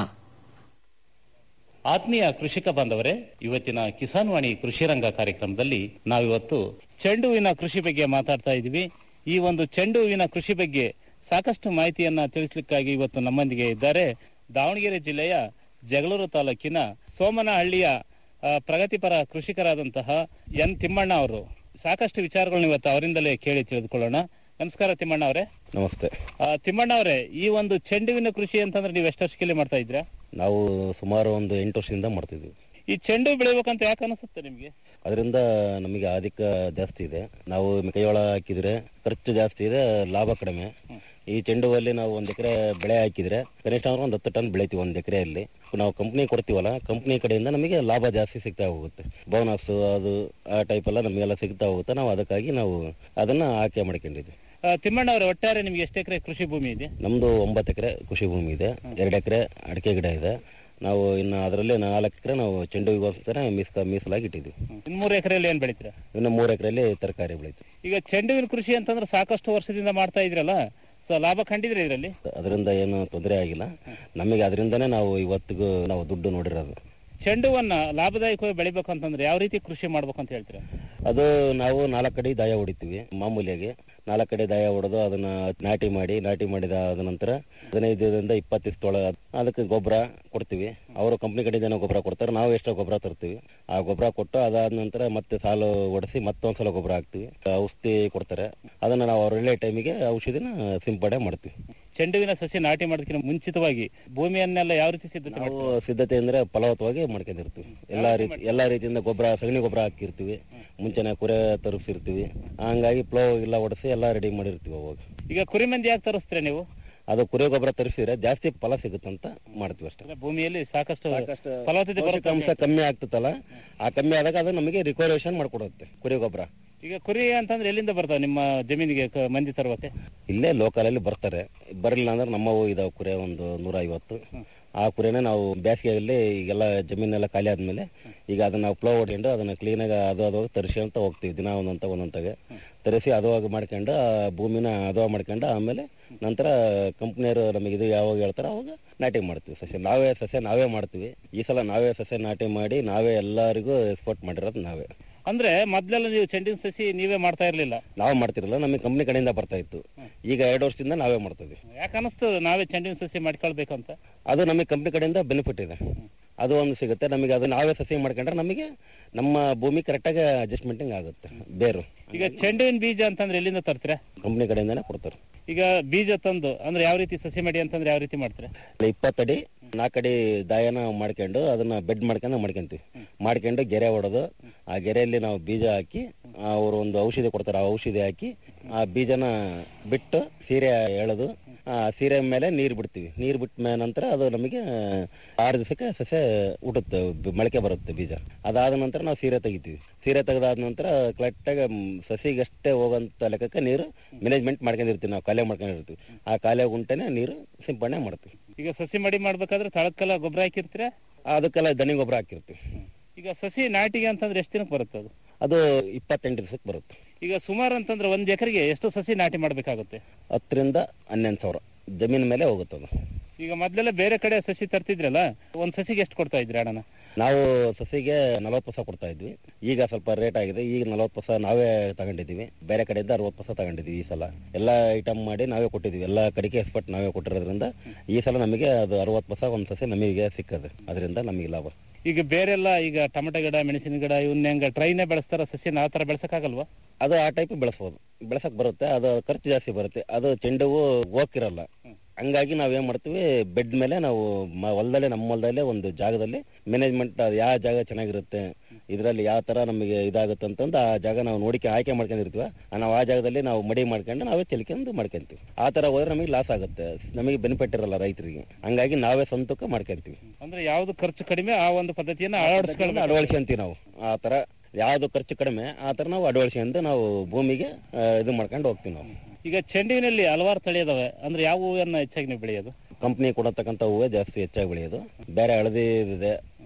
ಆತ್ಮೀಯ ಕೃಷಿಕ ಬಾಂಧವರೇ ಇವತ್ತಿನ ಕಿಸಾನ್ ವಾಣಿ ಕೃಷಿ ರಂಗ ಕಾರ್ಯಕ್ರಮದಲ್ಲಿ ನಾವಿವತ್ತು ಚೆಂಡು ಹೂವಿನ ಕೃಷಿ ಬಗ್ಗೆ ಮಾತಾಡ್ತಾ ಇದ್ದೀವಿ ಈ ಒಂದು ಚೆಂಡು ಹೂವಿನ ಕೃಷಿ ಬಗ್ಗೆ ಸಾಕಷ್ಟು ಮಾಹಿತಿಯನ್ನ ತಿಳಿಸ್ಲಿಕ್ಕಾಗಿ ಇವತ್ತು ನಮ್ಮೊಂದಿಗೆ ಇದ್ದಾರೆ ದಾವಣಗೆರೆ ಜಿಲ್ಲೆಯ ಜಗಳೂರು ತಾಲೂಕಿನ ಸೋಮನಹಳ್ಳಿಯ ಆ, ಪ್ರಗತಿಪರ ಕೃಷಿಕರಾದಂತಹ ಎನ್ ತಿಮ್ಮಣ್ಣ ಅವರು ಸಾಕಷ್ಟು ವಿಚಾರಗಳನ್ನ ಇವತ್ತು ಅವರಿಂದಲೇ ಕೇಳಿ ತಿಳಿದುಕೊಳ್ಳೋಣ ನಮಸ್ಕಾರ ತಿಮ್ಮಣ್ಣ ಅವರೇ ನಮಸ್ತೆ ಆ, ತಿಮ್ಮಣ್ಣ ಅವರೇ ಈ ಒಂದು ಚೆಂಡುವಿನ ಕೃಷಿ ಅಂತಂದ್ರೆ ನೀವು ಎಷ್ಟು ವರ್ಷಕ್ಕೆ ಮಾಡ್ತಾ ಇದ್ದೀರಾ ನಾವು ಸುಮಾರು ಒಂದು ಎಂಟು ವರ್ಷದಿಂದ ಮಾಡ್ತಿದ್ವಿ ಈ ಚೆಂಡು ಬೆಳಿಬೇಕಂತ ಯಾಕೆ ಅನಿಸುತ್ತೆ ನಿಮ್ಗೆ ಅದರಿಂದ ನಮಗೆ ಆದಿಕ ಜಾಸ್ತಿ ಇದೆ ನಾವು ಮೆಕ್ಕೆಜೋಳ ಹಾಕಿದ್ರೆ ಖರ್ಚು ಜಾಸ್ತಿ ಇದೆ ಲಾಭ ಕಡಿಮೆ ಈ ಚೆಂಡು ಹೂವಲ್ಲಿ ನಾವು ಒಂದ್ ಎಕರೆ ಬೆಳೆ ಹಾಕಿದ್ರೆ ಕನಿಷ್ಠ ಅಂದ್ರೆ ಒಂದು ಹತ್ತು ಟನ್ ಬೆಳಿತೀವಿ ಒಂದ್ ಎಕರೆಯಲ್ಲಿ ನಾವು ಕಂಪ್ನಿ ಕೊಡ್ತೀವಲ್ಲ ಕಂಪ್ನಿ ಕಡೆಯಿಂದ ನಮಗೆ ಲಾಭ ಜಾಸ್ತಿ ಸಿಗ್ತಾ ಹೋಗುತ್ತೆ ಬೋನಸ್ ಅದು ಆ ಟೈಪ್ ಎಲ್ಲ ನಮಗೆಲ್ಲ ಸಿಗ್ತಾ ಹೋಗುತ್ತೆ ನಾವು ಅದಕ್ಕಾಗಿ ನಾವು ಅದನ್ನ ಆಯ್ಕೆ ಮಾಡ್ಕೊಂಡಿದ್ವಿ ಆ, ತಿಮ್ಮಣ್ಣ ಅವರೇ ಒಟ್ಟಾರೆ ನಿಮ್ಗೆ ಎಷ್ಟು ಎಕರೆ ಕೃಷಿ ಭೂಮಿ ಇದೆ ನಮ್ದು ಒಂಬತ್ತು ಎಕರೆ ಕೃಷಿ ಭೂಮಿ ಇದೆ ಎರಡು ಎಕರೆ ಅಡಿಕೆ ಗಿಡ ಇದೆ ನಾವು ಇನ್ನು ಅದರಲ್ಲಿ ನಾಲ್ಕು ಎಕರೆ ನಾವು ಚೆಂಡು ಹೂವಿಗೋಸ್ಕರ ಮೀಸ್ ಮೀಸಲಾಗಿ ಇಟ್ಟಿದ್ವಿ ಇನ್ ಮೂರು ಎಕರೆಯಲ್ಲಿ ಏನ್ ಬೆಳಿತೀರಾ ಇನ್ನು ಮೂರು ಎಕರೆಯಲ್ಲಿ ತರಕಾರಿ ಬೆಳಿತೀವಿ ಈಗ ಚೆಂಡುವಿನ ಕೃಷಿ ಅಂತಂದ್ರೆ ಸಾಕಷ್ಟು ವರ್ಷದಿಂದ ಮಾಡ್ತಾ ಇದ್ರಲ್ಲ ಸೊ ಲಾಭ ಕಂಡಿದ್ರೆ ಇದರಲ್ಲಿ ಅದರಿಂದ ಏನು ತೊಂದರೆ ಆಗಿಲ್ಲ ನಮಗೆ ಅದರಿಂದನೇ ನಾವು ಇವತ್ತಿಗೂ ನಾವು ದುಡ್ಡು ನೋಡಿರೋದು ಚೆಂಡುವನ್ನ ಲಾಭದಾಯಕವಾಗಿ ಬೆಳಿಬೇಕು ಅಂತಂದ್ರೆ ಯಾವ ರೀತಿ ಕೃಷಿ ಮಾಡ್ಬೇಕು ಅಂತ ಹೇಳ್ತೀರಾ ಅದು ನಾವು ನಾಲ್ಕು ಕಡೆ ದಾಯ ಹೊಡಿತೀವಿ ಮಾಮೂಲಿಯಾಗಿ ನಾಲ್ಕು ಕಡೆ ದಾಯ ಹೊಡೆದು ಅದನ್ನ ನಾಟಿ ಮಾಡಿ ನಾಟಿ ಮಾಡಿದ ಆದ ನಂತರ ಹದಿನೈದರಿಂದ ಇಪ್ಪತ್ತು ದಿವಸ ತೊಳ ಅದಕ್ಕೆ ಗೊಬ್ಬರ ಕೊಡ್ತೀವಿ ಅವರು ಕಂಪ್ನಿ ಕಡೆಯಿಂದ ಏನೋ ಗೊಬ್ಬರ ಕೊಡ್ತಾರೆ ನಾವು ಎಷ್ಟೋ ಗೊಬ್ಬರ ತರ್ತೀವಿ ಆ ಗೊಬ್ಬರ ಕೊಟ್ಟು ಅದಾದ ನಂತರ ಮತ್ತೆ ಸಾಲು ಹೊಡೆಸಿ ಮತ್ತೊಂದ್ಸಲ ಗೊಬ್ಬರ ಹಾಕ್ತಿವಿ ಔಷಧಿ ಕೊಡ್ತಾರೆ ಅದನ್ನ ನಾವು ಒಳ್ಳೆ ಟೈಮಿಗೆ ಔಷಧಿನ ಸಿಂಪಡಣೆ ಮಾಡ್ತೀವಿ ಚೆಂಡುವಿನ ಸಸಿ ನಾಟಿ ಮಾಡೋದಕ್ಕಿಂತ ಮುಂಚಿತವಾಗಿ ಭೂಮಿಯನ್ನೆಲ್ಲ ಯಾವ ರೀತಿ ಸಿದ್ಧತೆ ನಾವು ಮಾಡ್ತೀರಾ? ಸಿದ್ಧತೆ ಅಂದ್ರೆ ಫಲವತ್ತವಾಗಿ ಮಾಡ್ಕೊಂಡಿರ್ತೀವಿ ಎಲ್ಲಾ ರೀತಿ ಎಲ್ಲಾ ರೀತಿಯಿಂದ ಗೊಬ್ಬರ ಸಗಣಿ ಗೊಬ್ಬರ ಹಾಕಿರ್ತೀವಿ ಮುಂಚೆನೆ ಕುರೆ ತರಿಸಿರ್ತೀವಿ ಹಂಗಾಗಿ ಪ್ಲೋ ಎಲ್ಲ ಹೊಡೆಸಿ ಎಲ್ಲ ರೆಡಿ ಮಾಡಿರ್ತೀವಿ ಅವಾಗ ಈಗ ಕುರಿ ಮಂದಿ ಯಾಕೆ ತರಿಸ್ತೀರಾ ನೀವು ಅದು ಕುರಿ ಗೊಬ್ಬರ ತರಿಸಿದ್ರೆ ಜಾಸ್ತಿ ಫಲ ಸಿಗುತ್ತಂತ ಮಾಡ್ತೀವಿ ಅಷ್ಟೇ ಅಂದ್ರೆ ಭೂಮಿಯಲ್ಲಿ ಸಾಕಷ್ಟು ಫಲವತ್ತತೆ ಬರುತ್ತೆ ಅಂಶ ಕಮ್ಮಿ ಆಗ್ತದಲ್ಲ ಆ ಕಮ್ಮಿ ಆದಾಗ ಅದು ನಮಗೆ ರಿಕವರೇಷನ್ ಮಾಡ್ಕೊಡುತ್ತೆ ಕುರಿ ಗೊಬ್ಬರ ಈಗ ಕುರಿ ಅಂತಂದ್ರೆ ಎಲ್ಲಿಂದ ಬರ್ತಾವ ನಿಮ್ಮ ಜಮೀನಿಗೆ ಕ- ಮಂದಿ ತರುವಕ್ಕೆ ಇಲ್ಲೇ ಲೋಕಲ್ ಅಲ್ಲಿ ಬರ್ತಾರೆ ಬರಲಿಲ್ಲ ಅಂದ್ರೆ ನಮ್ಮವು ಇದಾವ ಕುರಿ ಒಂದು ನೂರ ಐವತ್ತು ಆ ಕುರಿನ ನಾವು ಬೇಸಿಗೆಯಲ್ಲಿ ಈಗೆಲ್ಲ ಜಮೀನೆಲ್ಲ ಖಾಲಿ ಆದ್ಮೇಲೆ ಈಗ ಅದನ್ನ ನಾವು ಪ್ಲೋ ಹೊಡ್ಕೊಂಡು ಅದನ್ನ ಕ್ಲೀನಾಗಿ ಅದು ಅದು ತರಿಸಿ ಅಂತ ಹೋಗ್ತೀವಿ ದಿನ ಒಂದೊಂತ ಒಂದೊಂತಾಗೆ ತರಿಸಿ ಅದುವಾಗಿ ಮಾಡ್ಕೊಂಡು ಆ ಭೂಮಿನ ಅದುವ ಮಾಡ್ಕೊಂಡು ಆಮೇಲೆ ನಂತರ ಕಂಪ್ನಿಯವರು ನಮಗೆ ಇದು ಯಾವಾಗ ಹೇಳ್ತಾರೋ ಅವಾಗ ನಾಟಿ ಮಾಡ್ತೀವಿ ಸಸ್ಯ ನಾವೇ ಸಸ್ಯ ನಾವೇ ಮಾಡ್ತೀವಿ ಈ ಸಲ ನಾವೇ ಸಸ್ಯ ನಾಟಿ ಮಾಡಿ ನಾವೇ ಎಲ್ಲರಿಗೂ ಎಕ್ಸ್ಪೋರ್ಟ್ ಮಾಡಿರೋದು ನಾವೇ ಅಂದ್ರೆ ಮೊದ್ಲೆಲ್ಲ ನೀವು ಚೆಂಡಿನ ಸಸಿ ನೀವೇ ಮಾಡ್ತಾ ಇರ್ಲಿಲ್ಲ ನಾವು ಮಾಡ್ತಿರಲ್ಲ ನಮಗೆ ಕಂಪ್ನಿ ಕಡೆಯಿಂದ ಬರ್ತಾ ಇತ್ತು ಈಗ ಎರಡು ವರ್ಷದಿಂದ ನಾವೇ ಮಾಡ್ತೀವಿ ಯಾಕೆ ಅನಿಸ್ತು ನಾವೇ ಚೆಂಡಿನ ಸಸಿ ಮಾಡ್ಕೊಳ್ಬೇಕು ಅಂತ ಅದು ನಮಗೆ ಕಂಪ್ನಿ ಕಡೆಯಿಂದ ಬೆನಿಫಿಟ್ ಇದೆ ಅದು ಒಂದು ಸಿಗುತ್ತೆ ನಮಗೆ ಅದು ನಾವೇ ಸಸಿ ಮಾಡ್ಕೊಂಡ್ರೆ ನಮಗೆ ನಮ್ಮ ಭೂಮಿ ಕರೆಕ್ಟಾಗಿ ಅಡ್ಜಸ್ಟ್ಮೆಂಟಿಂಗ್ ಆಗುತ್ತೆ ಬೇರು ಈಗ ಚೆಂಡುವಿನ ಬೀಜ ಅಂತಂದ್ರೆ ಎಲ್ಲಿಂದ ತರ್ತೀರಾ ಕಂಪ್ನಿ ಕಡೆಯಿಂದಾನೆ ಕೊಡ್ತಾರೆ ಈಗ ಬೀಜ ತಂದು ಅಂದ್ರೆ ಯಾವ ರೀತಿ ಸಸಿ ಮಾಡಿ ಅಂತಂದ್ರೆ ಯಾವ ರೀತಿ ಮಾಡ್ತೀರಾ ಇಪ್ಪತ್ತಡಿ ನಾಲ್ಕಡಿ ದಾಯನ ಮಾಡ್ಕೊಂಡು ಅದನ್ನ ಬೆಡ್ ಮಾಡ್ಕೊಂಡು ಮಾಡ್ಕೊಂತೀವಿ ಮಾಡ್ಕೊಂಡು ಗೆರೆ ಹೊಡೆದು ಆ ಗೆರೆಯಲ್ಲಿ ನಾವು ಬೀಜ ಹಾಕಿ ಅವರು ಒಂದು ಔಷಧಿ ಕೊಡ್ತಾರೆ ಆ ಔಷಧಿ ಹಾಕಿ ಆ ಬೀಜನ ಬಿಟ್ಟು ಸೀರೆ ಎಳೆದು ಆ ಸೀರೆ ಮೇಲೆ ನೀರು ಬಿಡ್ತೀವಿ ನೀರು ಬಿಟ್ಟ ಮೇಲೆ ನಂತರ ಅದು ನಮಗೆ ಆರು ದಿವಸಕ್ಕೆ ಸಸ್ಯ ಹುಟ್ಟುತ್ತೆ ಬ- ಮೊಳಕೆ ಬರುತ್ತೆ ಬೀಜ ಅದಾದ ನಂತರ ನಾವು ಸೀರೆ ತೆಗಿತೀವಿ ಸೀರೆ ತೆಗೆದಾದ ನಂತರ ಕರೆಕ್ಟಾಗಿ ಸಸಿಗಷ್ಟೇ ಹೋಗೋಂಥ ಲೆಕ್ಕಕ್ಕೆ ನೀರು ಮ್ಯಾನೇಜ್ಮೆಂಟ್ ಮಾಡ್ಕೊಂಡಿರ್ತೀವಿ ನಾವು ಕಾಲೇ ಮಾಡ್ಕೊಂಡಿರ್ತೀವಿ ಆ ಕಾಲೇ ಗುಂಟೆನೆ ನೀರು ಸಿಂಪಡಣೆ ಮಾಡ್ತೀವಿ ಈಗ ಸಸಿ ಮಡಿ ಮಾಡ್ಬೇಕಾದ್ರೆ ತಳಕ್ಕೆಲ್ಲ ಗೊಬ್ಬರ ಹಾಕಿರ್ತೀರಾ ಅದಕ್ಕೆಲ್ಲ ದನಿ ಗೊಬ್ಬರ ಹಾಕಿರ್ತೀವಿ ಈಗ ಸಸಿ ನಾಟಿಗೆ ಅಂತಂದ್ರೆ ಎಷ್ಟು ದಿನಕ್ಕೆ ಬರುತ್ತೆ ಅದು ಅದು ಇಪ್ಪತ್ತೆಂಟು ದಿವಸಕ್ಕೆ ಬರುತ್ತೆ ಈಗ ಸುಮಾರು ಅಂತಂದ್ರೆ ಒಂದ್ ಎಕರೆಗೆ ಎಷ್ಟು ಸಸಿ ನಾಟಿ ಮಾಡ್ಬೇಕಾಗುತ್ತೆ ಹತ್ತರಿಂದ ಹನ್ನೊಂದು ಸಾವಿರ ಜಮೀನ್ ಮೇಲೆ ಹೋಗುತ್ತೆ ಅದು ಈಗ ಮೊದ್ಲೆಲ್ಲ ಬೇರೆ ಕಡೆ ಸಸಿ ತರ್ತಿದ್ರಲ್ಲ ಒಂದ್ ಸಸಿಗೆ ಎಷ್ಟು ಕೊಡ್ತಾ ಇದ್ರಿ ಹಣನ ನಾವು ಸಸಿಗೆ ನಲವತ್ತು ಪೈಸೆ ಕೊಡ್ತಾ ಇದ್ವಿ ಈಗ ಸ್ವಲ್ಪ ರೇಟ್ ಆಗಿದೆ ಈಗ ನಲವತ್ತು ಪೈಸೆ ನಾವೇ ತಗೊಂಡಿದ್ದೀವಿ ಬೇರೆ ಕಡೆಯಿಂದ ಅರವತ್ತು ಪೈಸೆ ತಗೊಂಡಿದ್ದೀವಿ ಈ ಸಲ ಎಲ್ಲ ಐಟಮ್ ಮಾಡಿ ನಾವೇ ಕೊಟ್ಟಿದ್ದೀವಿ ಎಲ್ಲ ಕಡೆಗೆ ಎಕ್ಸ್ಪರ್ಟ್ ನಾವೇ ಕೊಟ್ಟಿರೋದ್ರಿಂದ ಈ ಸಲ ನಮಗೆ ಅದು ಅರವತ್ತು ಪೈಸೆ ಒಂದು ಸಸಿ ನಮಗೆ ಸಿಕ್ಕದು ಅದರಿಂದ ನಮಗೆ ಲಾಭ ಈಗ ಬೇರೆಲ್ಲ ಈಗ ಟೊಮೆಟೊ ಗಿಡ ಮೆಣಸಿನ ಗಿಡ ಇವನ್ನ ಹೆಂಗ ಟ್ರೈನೇ ಬೆಳೆಸ್ತಾರ ಸಸಿನ ಆ ತರ ಬೆಳೆಸಕ್ಕಾಗಲ್ವಾ ಅದು ಆ ಟೈಪ್ ಬೆಳೆಸ್ಬೋದು ಬೆಳೆಸಕ್ ಬರುತ್ತೆ ಅದು ಖರ್ಚು ಜಾಸ್ತಿ ಬರುತ್ತೆ ಅದು ಚೆಂಡು ಹೂವು ಹೋಗಿರಲ್ಲ ಹಂಗಾಗಿ ನಾವೇನ್ ಮಾಡ್ತೀವಿ ಬೆಡ್ ಮೇಲೆ ನಾವು ಮ- ಹೊಲದಲ್ಲೇ ನಮ್ಮ ಹೊಲದಲ್ಲೇ ಒಂದು ಜಾಗದಲ್ಲಿ ಮ್ಯಾನೇಜ್ಮೆಂಟ್ ಯಾವ ಜಾಗ ಚೆನ್ನಾಗಿರುತ್ತೆ ಇದರಲ್ಲಿ ಯಾವ ತರ ನಮಗೆ ಇದಾಗುತ್ತೆ ಅಂತಂದು ಆ ಜಾಗ ನಾವು ನೋಡಿಕೆ ಆಯ್ಕೆ ಮಾಡ್ಕೊಂಡಿರ್ತೀವ ಆ ನಾವು ಆ ಜಾಗದಲ್ಲಿ ನಾವು ಮಡಿ ಮಾಡ್ಕೊಂಡು ನಾವೇ ಚೆಲ್ಕೊಂಡು ಮಾಡ್ಕೊಂತೀವಿ ಆ ತರ ಹೋದ್ರೆ ನಮಗೆ ಲಾಸ್ ಆಗುತ್ತೆ ನಮಗೆ ಬೆನಿಫಿಟ್ ಇರಲ್ಲ ರೈತರಿಗೆ ಹಂಗಾಗಿ ನಾವೇ ಸ್ವಂತಕ್ಕೆ ಮಾಡ್ಕೊಂತೀವಿ ಅಂದ್ರೆ ಯಾವ್ದು ಖರ್ಚು ಕಡಿಮೆ ಆ ಒಂದು ಪದ್ಧತಿಯನ್ನ ಅಳವಡಿಸ್ಕೊಳ್ಬೇಕು ಅಳವಡಿಸ್ಕೊಂತೀವಿ ನಾವು ಆ ತರ ಯಾವ್ದು ಖರ್ಚು ಕಡಿಮೆ ಆ ತರ ನಾವು ಅಳವಡಿಸ್ಕೊಂಡು ನಾವು ಭೂಮಿಗೆ ಆ, ಇದು ಮಾಡ್ಕೊಂಡು ಹೋಗ್ತೀವಿ ನಾವು ಈಗ ಚೆಂಡುವಿನಲ್ಲಿ ಹಲವಾರು ತಳಿ ಅದಾವೆ ಅಂದ್ರೆ ಯಾವ ಹೂವನ್ನ ಹೆಚ್ಚಾಗಿ ನೀವು ಬೆಳೆಯೋದು ಕಂಪ್ನಿ ಕೊಡತಕ್ಕಂತ ಹೂವೇ ಜಾಸ್ತಿ ಹೆಚ್ಚಾಗಿ ಬೆಳೆಯೋದು ಬೇರೆ ಹಳದಿ ಇದೆ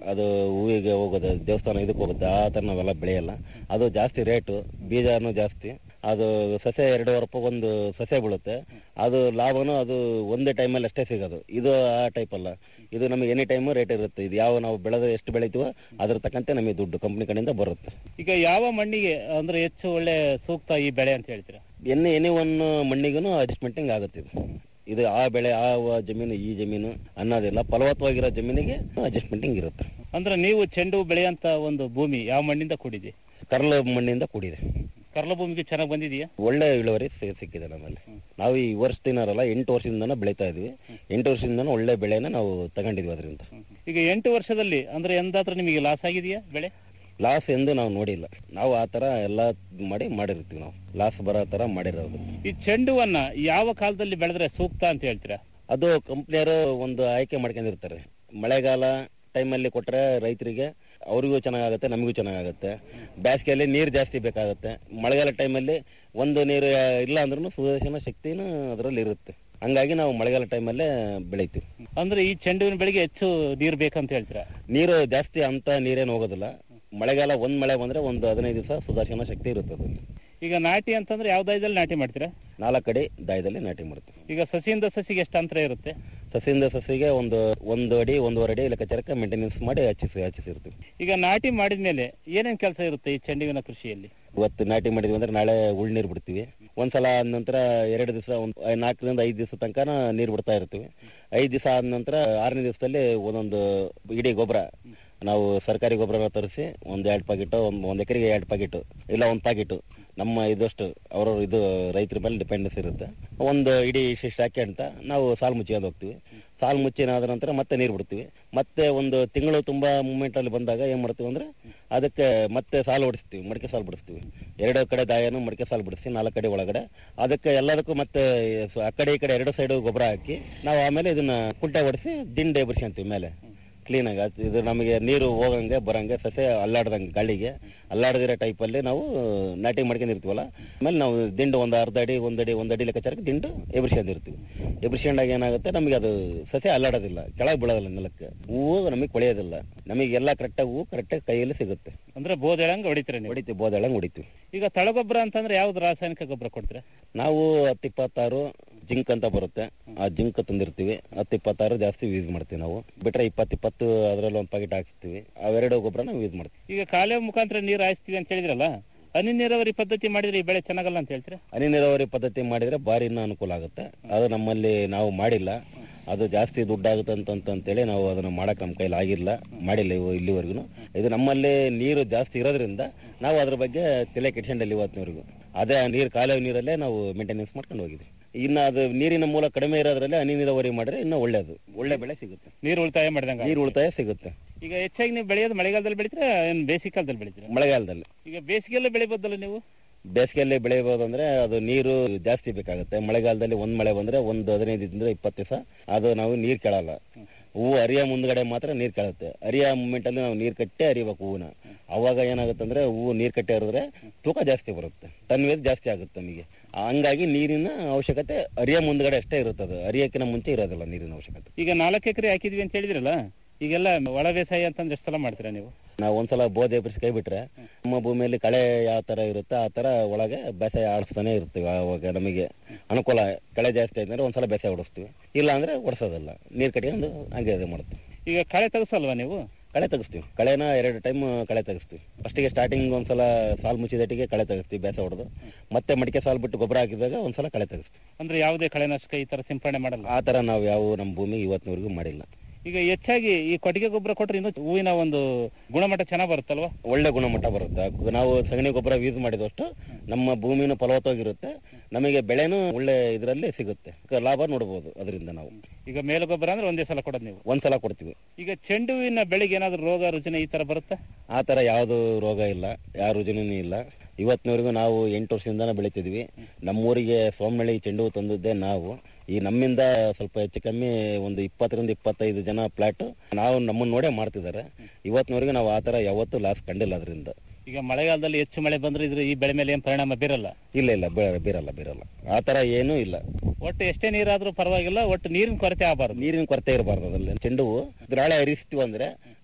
ಅದು ಹೂವಿಗೆ ಹೋಗೋದು ದೇವಸ್ಥಾನ ಇದಕ್ಕೆ ಹೋಗುತ್ತೆ ಆ ಥರ ನಾವೆಲ್ಲ ಬೆಳೆಯಲ್ಲ ಅದು ಜಾಸ್ತಿ ರೇಟು ಬೀಜನೂ ಜಾಸ್ತಿ ಅದು ಸಸ್ಯ ಎರಡೂವರೆ ರೂಪಾಯಿ ಒಂದು ಸಸ್ಯ ಬೀಳುತ್ತೆ ಅದು ಲಾಭನೂ ಅದು ಒಂದೇ ಟೈಮಲ್ಲಿ ಅಷ್ಟೇ ಸಿಗೋದು ಇದು ಆ ಟೈಪ್ ಅಲ್ಲ ಇದು ನಮಗೆ ಎನಿ ಟೈಮು ರೇಟ್ ಇರುತ್ತೆ ಇದು ಯಾವ ನಾವು ಬೆಳೆದ ಎಷ್ಟು ಬೆಳಿತೀವೋ ಅದ್ರ ತಕ್ಕಂತೆ ನಮಗೆ ದುಡ್ಡು ಕಂಪ್ನಿ ಕಡೆಯಿಂದ ಬರುತ್ತೆ ಈಗ ಯಾವ ಮಣ್ಣಿಗೆ ಅಂದ್ರೆ ಹೆಚ್ಚು ಒಳ್ಳೆ ಸೂಕ್ತ ಈ ಬೆಳೆ ಅಂತ ಹೇಳ್ತೀರಾ ಎನಿ ಎನಿ ಒನ್ ಮಣ್ಣಿಗೂ ಅಡ್ಜಸ್ಟ್ಮೆಂಟಿಂಗ್ ಆಗುತ್ತೆ ಇದು ಇದು ಆ ಬೆಳೆ ಆ ವ- ಜಮೀನು ಈ ಜಮೀನು ಅನ್ನೋದಿಲ್ಲ ಫಲವತ್ತವಾಗಿರೋ ಜಮೀನಿಗೆ ಅಡ್ಜಸ್ಟ್ಮೆಂಟಿಂಗ್ ಇರುತ್ತೆ ಅಂದ್ರೆ ನೀವು ಚೆಂಡು ಹೂ ಬೆಳೆಯಂತ ಒಂದು ಭೂಮಿ ಯಾವ ಮಣ್ಣಿಂದ ಕೂಡಿದೆ ಕರ್ಲ ಮಣ್ಣಿಂದ ಕೂಡಿದೆ ಕರ್ಲ ಭೂಮಿಗೆ ಚೆನ್ನಾಗಿ ಬಂದಿದೆಯಾ ಒಳ್ಳೆ ಇಳುವರಿ ಸಿ- ಸಿಕ್ಕಿದೆ ನಮ್ಮಲ್ಲಿ ನಾವು ಈ ವರ್ಷದಿನಾರಲ್ಲ ಎಂಟು ವರ್ಷದಿಂದನೂ ಬೆಳೀತಾ ಇದೀವಿ ಎಂಟು ವರ್ಷದಿಂದನೂ ಒಳ್ಳೆ ಬೆಳೆನ ನಾವು ತಗೊಂಡಿದ್ವಿ ಅದರಿಂದ ಈಗ ಎಂಟು ವರ್ಷದಲ್ಲಿ ಅಂದ್ರೆ ಎಂದಾದ್ರೂ ನಿಮಗೆ ಲಾಸ್ ಆಗಿದೆಯಾ ಬೆಳೆ ಲಾಸ್ ಎಂದು ನಾವು ನೋಡಿಲ್ಲ ನಾವು ಆ ತರ ಎಲ್ಲ ಮಾಡಿ ಮಾಡಿರ್ತೀವಿ ನಾವು ಲಾಸ್ ಬರೋ ತರ ಮಾಡಿರೋದು ಈ ಚೆಂಡು ಹೂವನ್ನ ಯಾವ ಕಾಲದಲ್ಲಿ ಬೆಳೆದ್ರೆ ಸೂಕ್ತ ಅಂತ ಹೇಳ್ತೀರಾ ಅದು ಕಂಪ್ನಿಯವರು ಒಂದು ಆಯ್ಕೆ ಮಾಡ್ಕೊಂಡಿರ್ತಾರೆ ಮಳೆಗಾಲ ಟೈಮಲ್ಲಿ ಕೊಟ್ರೆ ರೈತರಿಗೆ ಅವ್ರಿಗೂ ಚೆನ್ನಾಗಾಗುತ್ತೆ ನಮಗೂ ಚೆನ್ನಾಗಾಗುತ್ತೆ ಬೇಸಿಗೆಯಲ್ಲಿ ನೀರು ಜಾಸ್ತಿ ಬೇಕಾಗುತ್ತೆ ಮಳೆಗಾಲ ಟೈಮಲ್ಲಿ ಒಂದು ನೀರು ಇಲ್ಲ ಅಂದ್ರೂ ಸುದರ್ಶನ ಶಕ್ತಿನೂ ಅದರಲ್ಲಿ ಇರುತ್ತೆ ಹಂಗಾಗಿ ನಾವು ಮಳೆಗಾಲ ಟೈಮಲ್ಲೇ ಬೆಳಿತೀವಿ ಅಂದ್ರೆ ಈ ಚೆಂಡು ಹೂವಿನ ಬೆಳೆಗೆ ಹೆಚ್ಚು ನೀರು ಬೇಕಂತ ಹೇಳ್ತೀರಾ ನೀರು ಜಾಸ್ತಿ ಅಂತ ನೀರೇನು ಹೋಗೋದಿಲ್ಲ ಮಳೆಗಾಲ ಒಂದ್ ಮಳೆ ಬಂದ್ರೆ ಒಂದು ಹದಿನೈದು ದಿವಸ ಸುದರ್ಶನ ಶಕ್ತಿ ಇರುತ್ತೆ ಅದ್ರಲ್ಲಿ. ಈಗ ನಾಟಿ ಅಂತಂದ್ರೆ ಯಾವ ದಾಯದಲ್ಲಿ ನಾಟಿ ಮಾಡ್ತೀರಾ ನಾಲ್ಕು ಅಡಿ ದಾಯದಲ್ಲಿ ನಾಟಿ ಮಾಡ್ತೀವಿ ಈಗ ಸಸಿಯಿಂದ ಸಸಿಗೆ ಎಷ್ಟು ಅಂತರ ಇರುತ್ತೆ ಸಸಿಯಿಂದ ಸಸಿಗೆ ಒಂದು ಒಂದು ಅಡಿ ಒಂದೂವರೆ ಅಡಿ ಲೆಕ್ಕಾಚಾರಕ್ಕೆ ಮೇಂಟೆನೆನ್ಸ್ ಮಾಡಿ ಹಚ್ಚಿಸಿ ಹಚ್ಚಿಸಿರ್ತೀವಿ ಈಗ ನಾಟಿ ಮಾಡಿದ್ಮೇಲೆ ಏನೇನ್ ಕೆಲಸ ಇರುತ್ತೆ ಈ ಚೆಂಡುವಿನ ಕೃಷಿಯಲ್ಲಿ ಇವತ್ತು ನಾಟಿ ಮಾಡಿದ್ವಿ ಅಂದ್ರೆ ನಾಳೆ ಉಳ್ ನೀರು ಬಿಡ್ತೀವಿ ಒಂದ್ಸಲ ಆದ ನಂತರ ಎರಡು ದಿವಸ ಒಂದ್ ನಾಲ್ಕರಿಂದ ಐದು ದಿವಸ ತನಕ ನೀರು ಬಿಡ್ತಾ ಇರ್ತೀವಿ ಐದು ದಿವಸ ಆದ ನಂತರ ಆರನೇ ದಿವಸದಲ್ಲಿ ಒಂದೊಂದು ಇಡೀ ಗೊಬ್ಬರ ನಾವು ಸರ್ಕಾರಿ ಗೊಬ್ಬರನ ತರಿಸಿ ಒಂದ್ ಎರಡು ಪಾಕೆಟ್ ಒಂದ್ ಒಂದ್ ಎಕರೆಗೆ ಎರಡು ಪಾಕೆಟ್ ಇಲ್ಲ ಒಂದ್ ಪಾಕೆಟ್ ನಮ್ಮ ಇದಷ್ಟು ಅವ್ರವ್ರ ಇದು ರೈತರ ಮೇಲೆ ಡಿಪೆಂಡೆನ್ಸ್ ಇರುತ್ತೆ ಒಂದು ಇಡೀ ಇಷ್ಟಿಷ್ಟು ಹಾಕಿ ಅಂತ ನಾವು ಸಾಲು ಮುಚ್ಚಿಕೊಂಡು ಹೋಗ್ತೀವಿ ಸಾಲು ಮುಚ್ಚಿನಾದ ನಂತರ ಮತ್ತೆ ನೀರು ಬಿಡ್ತೀವಿ ಮತ್ತೆ ಒಂದು ತಿಂಗಳು ತುಂಬಾ ಮೂಮೆಂಟ್ ಅಲ್ಲಿ ಬಂದಾಗ ಏನ್ ಮಾಡ್ತೀವಿ ಅಂದ್ರೆ ಅದಕ್ಕೆ ಮತ್ತೆ ಸಾಲು ಹೊಡಿಸ್ತೀವಿ ಮಡಿಕೆ ಸಾಲು ಬಿಡಿಸ್ತೀವಿ ಎರಡು ಕಡೆ ದಾಯನು ಮಡಿಕೆ ಸಾಲು ಬಿಡಿಸಿ ನಾಲ್ಕು ಕಡೆ ಒಳಗಡೆ ಅದಕ್ಕೆ ಎಲ್ಲದಕ್ಕೂ ಮತ್ತೆ ಸೊ ಆ ಕಡೆ ಈ ಕಡೆ ಎರಡು ಸೈಡ್ ಗೊಬ್ಬರ ಹಾಕಿ ನಾವು ಆಮೇಲೆ ಇದನ್ನ ಕುಂಟೆ ಹೊಡಿಸಿ ದಿಂಡೆ ಬಿಡಿಸ್ಕೊಂತೀವಿ ಮೇಲೆ ಕ್ಲೀನ್ ಆಗಿ ಅದ್- ಇದು ನಮಗೆ ನೀರು ಹೋಗಂಗೆ ಬರಂಗೆ ಸಸ್ಯ ಅಲ್ಲಾಡ್ದಂಗೆ ಗಾಳಿಗೆ ಅಲ್ಲಾಡದಿರೋ ಟೈಪಲ್ಲಿ ನಾವು ನಾಟಿ ಮಾಡ್ಕೊಂಡಿರ್ತೀವಲ್ಲ ಆಮೇಲೆ ನಾವು ದಿಂಡು ಒಂದು ಅರ್ಧ ಅಡಿ ಒಂದು ಅಡಿ ಒಂದು ಅಡಿ ಲೆಕ್ಕಾಚಾರಕ್ಕೆ ದಿಂಡು ಎಬ್ರಿಸ್ಕೊಂಡಿರ್ತೀವಿ ಎಬ್ರಿಸ್ಕೊಂಡಾಗ ಏನಾಗುತ್ತೆ ನಮಗೆ ಅದು ಸಸ್ಯ ಅಲ್ಲಾಡೋದಿಲ್ಲ ಕೆಳಗೆ ಬೀಳೋದಿಲ್ಲ ನೆಲಕ್ಕೆ ಹೂವು ನಮಗೆ ಕೊಳೆಯೋದಿಲ್ಲ ನಮಗೆಲ್ಲ ಕರೆಕ್ಟಾಗಿ ಹೂವು ಕರೆಕ್ಟಾಗಿ ಕೈಯಲ್ಲಿ ಸಿಗುತ್ತೆ ಅಂದ್ರೆ ಬೋದೆಳಂಗ್ ಹೊಡಿತೀರಾ ನೀವು ಹೊಡಿತೀವಿ ಬೋದೆಳಂಗೆ ಹೊಡಿತೀವಿ ಈಗ ತಳಗೊಬ್ಬರ ಅಂತಂದ್ರೆ ಯಾವ್ದು ರಾಸಾಯನಿಕ ಗೊಬ್ಬರ ಕೊಡ್ತೀರಾ ನಾವು ಹತ್ತು ಇಪ್ಪತ್ತಾರು ಜಿಂಕ್ ಅಂತ ಬರುತ್ತೆ ಆ ಜಿಂಕ್ ತಂದಿರ್ತೀವಿ ಹತ್ತು ಇಪ್ಪತ್ತಾರು ಜಾಸ್ತಿ ಯೂಸ್ ಮಾಡ್ತೀವಿ ನಾವು ಬಿಟ್ರೆ ಇಪ್ಪತ್ತು ಇಪ್ಪತ್ತು ಅದರಲ್ಲಿ ಒಂದು ಪ್ಯಾಕೆಟ್ ಹಾಕ್ಸ್ತೀವಿ ಅವೆರಡು ಗೊಬ್ಬರ ನಾವು ಯೂಸ್ ಮಾಡ್ತೀವಿ ಈಗ ಕಾಲುವೆ ಮುಖಾಂತರ ನೀರು ಹಾಯಿಸ್ತೀವಿ ಅಂತ ಹೇಳಿದ್ರಲ್ಲ ಹನಿ ನೀರಾವರಿ ಪದ್ಧತಿ ಮಾಡಿದ್ರೆ ಈ ಬೆಳೆ ಚೆನ್ನಾಗಲ್ಲ ಅಂತ ಹೇಳ್ತೀರಾ ಹನಿ ನೀರಾವರಿ ಪದ್ಧತಿ ಮಾಡಿದ್ರೆ ಭಾರಿ ಇನ್ನೂ ಅನುಕೂಲ ಆಗುತ್ತೆ ಅದು ನಮ್ಮಲ್ಲಿ ನಾವು ಮಾಡಿಲ್ಲ ಅದು ಜಾಸ್ತಿ ದುಡ್ಡಾಗುತ್ತೆ ಅಂತ ಅಂತೇಳಿ ನಾವು ಅದನ್ನ ಮಾಡಕ್ ನಮ್ಮ ಕೈಲಿ ಆಗಿಲ್ಲ ಮಾಡಿಲ್ಲ ಇವು ಇಲ್ಲಿವರೆಗೂ ಇದು ನಮ್ಮಲ್ಲಿ ನೀರು ಜಾಸ್ತಿ ಇರೋದ್ರಿಂದ ನಾವು ಅದ್ರ ಬಗ್ಗೆ ತಲೆ ಕೆಡ್ಸಂಡಿಲ್ಲ ಇವತ್ತಿನವರೆಗೂ ಅದೇ ನೀರು ಕಾಲುವೆ ನೀರಲ್ಲೇ ನಾವು ಮೇಂಟೆನೆನ್ಸ್ ಮಾಡ್ಕೊಂಡು ಹೋಗಿದ್ವಿ ಇನ್ನು ಅದು ನೀರಿನ ಮೂಲ ಕಡಿಮೆ ಇರೋದ್ರಲ್ಲಿ ಹನಿ ನೀರಾವರಿ ಮಾಡಿದ್ರೆ ಇನ್ನೂ ಒಳ್ಳೇದು ಒಳ್ಳೆ ಬೆಳೆ ಸಿಗುತ್ತೆ ನೀರು ಉಳಿತಾಯ ಮಾಡಿದಂಗ ನೀರು ಉಳಿತಾಯ ಸಿಗುತ್ತೆ ಈಗ ಹೆಚ್ಚಾಗಿ ನೀವು ಬೆಳೆಯೋದು ಮಳೆಗಾಲದಲ್ಲಿ ಬೆಳಿತೀರಾ ಏನ್ ಬೇಸಿಗೆ ಕಾಲದಲ್ಲಿ ಬೆಳಿತೀರಾ ಮಳೆಗಾಲದಲ್ಲಿ ಈಗ ಬೇಸಿಗೆಲ್ಲ ಬೆಳಿಬೋದಲ್ಲ ನೀವು ಬೇಸಿಗೆಯಲ್ಲಿ ಬೆಳೆಯಬಹುದು ಅಂದ್ರೆ ಅದು ನೀರು ಜಾಸ್ತಿ ಬೇಕಾಗುತ್ತೆ ಮಳೆಗಾಲದಲ್ಲಿ ಒಂದ್ ಮಳೆ ಬಂದ್ರೆ ಒಂದು ಹದಿನೈದರಿಂದ ಇಪ್ಪತ್ತು ದಿವಸ ಅದು ನಾವು ನೀರ್ ಕೇಳಲ್ಲ ಹೂವು ಅರಿಯ ಮುಂದ್ಗಡೆ ಮಾತ್ರ ನೀರ್ ಕೇಳುತ್ತೆ ಅರಿಯ ಮೂಮೆಂಟ್ ಅಲ್ಲಿ ನಾವು ನೀರ್ ಕಟ್ಟೆ ಅರಿಬೇಕು ಹೂವನ್ನ ಅವಾಗ ಏನಾಗುತ್ತೆ ಅಂದ್ರೆ ಹೂವು ನೀರ್ ಕಟ್ಟೆ ಹರಿದ್ರೆ ತೂಕ ಜಾಸ್ತಿ ಬರುತ್ತೆ ಟನ್ ವೇಟ್ ಜಾಸ್ತಿ ಆಗುತ್ತೆ ನಮಗೆ ಹಂಗಾಗಿ ನೀರಿನ ಅವಶ್ಯಕತೆ ಅರಿಯ ಮುಂದ್ಗಡೆ ಅಷ್ಟೇ ಇರುತ್ತದೆ ಅರಿಯಕ್ಕಿಂತ ಮುಂಚೆ ಇರೋದಿಲ್ಲ ನೀರಿನ ಅವಶ್ಯಕತೆ ಈಗ ನಾಲ್ಕು ಎಕರೆ ಹಾಕಿದ್ವಿ ಅಂತ ಹೇಳಿದ್ರಲ್ಲ ಈಗೆಲ್ಲ ಒಳ ಬೇಸಾಯ ಅಂತಂದ್ರೆ ಎಷ್ಟು ಸಲ ಮಾಡ್ತೀರಾ ನೀವು ನಾವು ಒಂದ್ಸಲ ಬೋಧೆ ಬಿಡಿಸಿ ಕೈ ಬಿಟ್ರೆ ನಮ್ಮ ಭೂಮಿಯಲ್ಲಿ ಕಳೆ ಯಾವ ತರ ಇರುತ್ತೆ ಆ ತರ ಒಳಗೆ ಬೇಸಾಯ ಆಡಿಸ್ತಾನೆ ಇರ್ತೀವಿ ಅವಾಗ ನಮಗೆ ಅನುಕೂಲ ಕಳೆ ಜಾಸ್ತಿ ಆಯ್ತಂದ್ರೆ ಒಂದ್ಸಲ ಬೇಸಾಯ ಓಡಿಸ್ತೀವಿ ಇಲ್ಲ ಅಂದ್ರೆ ಓಡಿಸೋದಿಲ್ಲ ನೀರ್ ಕಟ್ಕೊಂಡು ಹಂಗೆ ಇದು ಮಾಡ್ತೀವಿ ಈಗ ಕಳೆ ತೆಗೆಸಲ್ವಾ ನೀವು ಕಳೆ ತೆಗಿಸ್ತೀವಿ ಕಳೆನ ಎರಡು ಟೈಮ್ ಕಳೆ ತೆಗಿಸ್ತೀವಿ ಫಸ್ಟಿಗೆ ಸ್ಟಾರ್ಟಿಂಗ್ ಒಂದ್ಸಲ ಸಾಲ್ ಮುಚ್ಚಿದಟ್ಟಿಗೆ ಕಳೆ ತೆಗಿಸ್ತೀವಿ ಬೇಸ ಹೊಡೆದು ಮತ್ತೆ ಮಡಿಕೆ ಸಾಲ್ ಬಿಟ್ಟು ಗೊಬ್ಬರ ಹಾಕಿದಾಗ ಒಂದ್ಸಲ ಕಳೆ ತೆಗಿಸ್ತೀವಿ ಅಂದ್ರೆ ಯಾವುದೇ ಕಳೆನಾಶಕ ಈ ತರ ಸಿಂಪಡಣೆ ಮಾಡಲ್ಲ ಆ ತರ ನಾವು ಯಾವ ನಮ್ಮ ಭೂಮಿ ಇವತ್ತಿನವರೆಗೂ ಮಾಡಿಲ್ಲ ಈಗ ಹೆಚ್ಚಾಗಿ ಈ ಕೊಟ್ಟಿಗೆ ಗೊಬ್ಬರ ಕೊಟ್ರೆ ಇನ್ನೂ ಹೂವಿನ ಒಂದು ಗುಣಮಟ್ಟ ಚೆನ್ನಾಗ್ ಬರುತ್ತಲ್ವಾ ಒಳ್ಳೆ ಗುಣಮಟ್ಟ ಬರುತ್ತೆ ನಾವು ಸಗಣಿ ಗೊಬ್ಬರ ಯೂಸ್ ಮಾಡಿದಷ್ಟು ನಮ್ಮ ಭೂಮಿನೂ ಫಲವತ್ತವಾಗಿರುತ್ತೆ ನಮಗೆ ಬೆಳೆನೂ ಒಳ್ಳೆ ಇದರಲ್ಲಿ ಸಿಗುತ್ತೆ ಲಾಭ ನೋಡಬಹುದು ಅದರಿಂದ ನಾವು ಈಗ ಮೇಲು ಗೊಬ್ಬರ ಅಂದ್ರೆ ಒಂದೇ ಸಲ ಕೊಡೋದು ನೀವು ಒಂದ್ಸಲ ಕೊಡ್ತೀವಿ ಈಗ ಚೆಂಡು ಹೂವಿನ ಬೆಳೆಗೆ ಏನಾದ್ರು ರೋಗ ರುಜಿನ ಈ ತರ ಬರುತ್ತಾ ಆ ತರ ಯಾವುದು ರೋಗ ಇಲ್ಲ ಯಾವ ರುಜಿನೂ ಇಲ್ಲ ಇವತ್ತಿನವರೆಗೂ ನಾವು ಎಂಟು ವರ್ಷದಿಂದಾನೇ ಬೆಳಿತಿದ್ವಿ ನಮ್ಮೂರಿಗೆ ಸೋಮನಳ್ಳಿ ಚೆಂಡು ಹೂ ತಂದಿದ್ದೆ ನಾವು ಈ ನಮ್ಮಿಂದ ಸ್ವಲ್ಪ ಹೆಚ್ಚು ಕಮ್ಮಿ ಒಂದು ಇಪ್ಪತ್ತರಿಂದ ಇಪ್ಪತ್ತೈದು ಜನ ಪ್ಲಾಟ್ ನಾವು ನಮ್ಮನ್ನ ನೋಡೇ ಮಾಡ್ತಿದ್ದಾರೆ ಇವತ್ತಿನವರೆಗೂ ನಾವು ಆ ತರ ಯಾವತ್ತೂ ಲಾಸ್ ಕಂಡಿಲ್ಲ ಅದರಿಂದ ಈಗ ಮಳೆಗಾಲದಲ್ಲಿ ಹೆಚ್ಚು ಮಳೆ ಬಂದ್ರೆ ಇದ್ರ ಈ ಬೆಳೆ ಮೇಲೆ ಏನ್ ಪರಿಣಾಮ ಬೀರಲ್ಲ ಇಲ್ಲ ಇಲ್ಲ ಬೀ- ಬೀರಲ್ಲ ಬೀರಲ್ಲ ಆ ತರ ಏನೂ ಇಲ್ಲ ಒಟ್ಟು ಎಷ್ಟೇ ನೀರಾದ್ರೂ ಪರವಾಗಿಲ್ಲ ಒಟ್ಟು ನೀರಿನ ಕೊರತೆ ಆಗಬಾರ್ದು ನೀರಿನ ಕೊರತೆ ಇರಬಾರ್ದು ಅದ್ರಲ್ಲಿ ಚೆಂಡು ಹೂ ನಾಳೆ ಹರಿಸ್ತೀವಿ ಅಂದ್ರೆ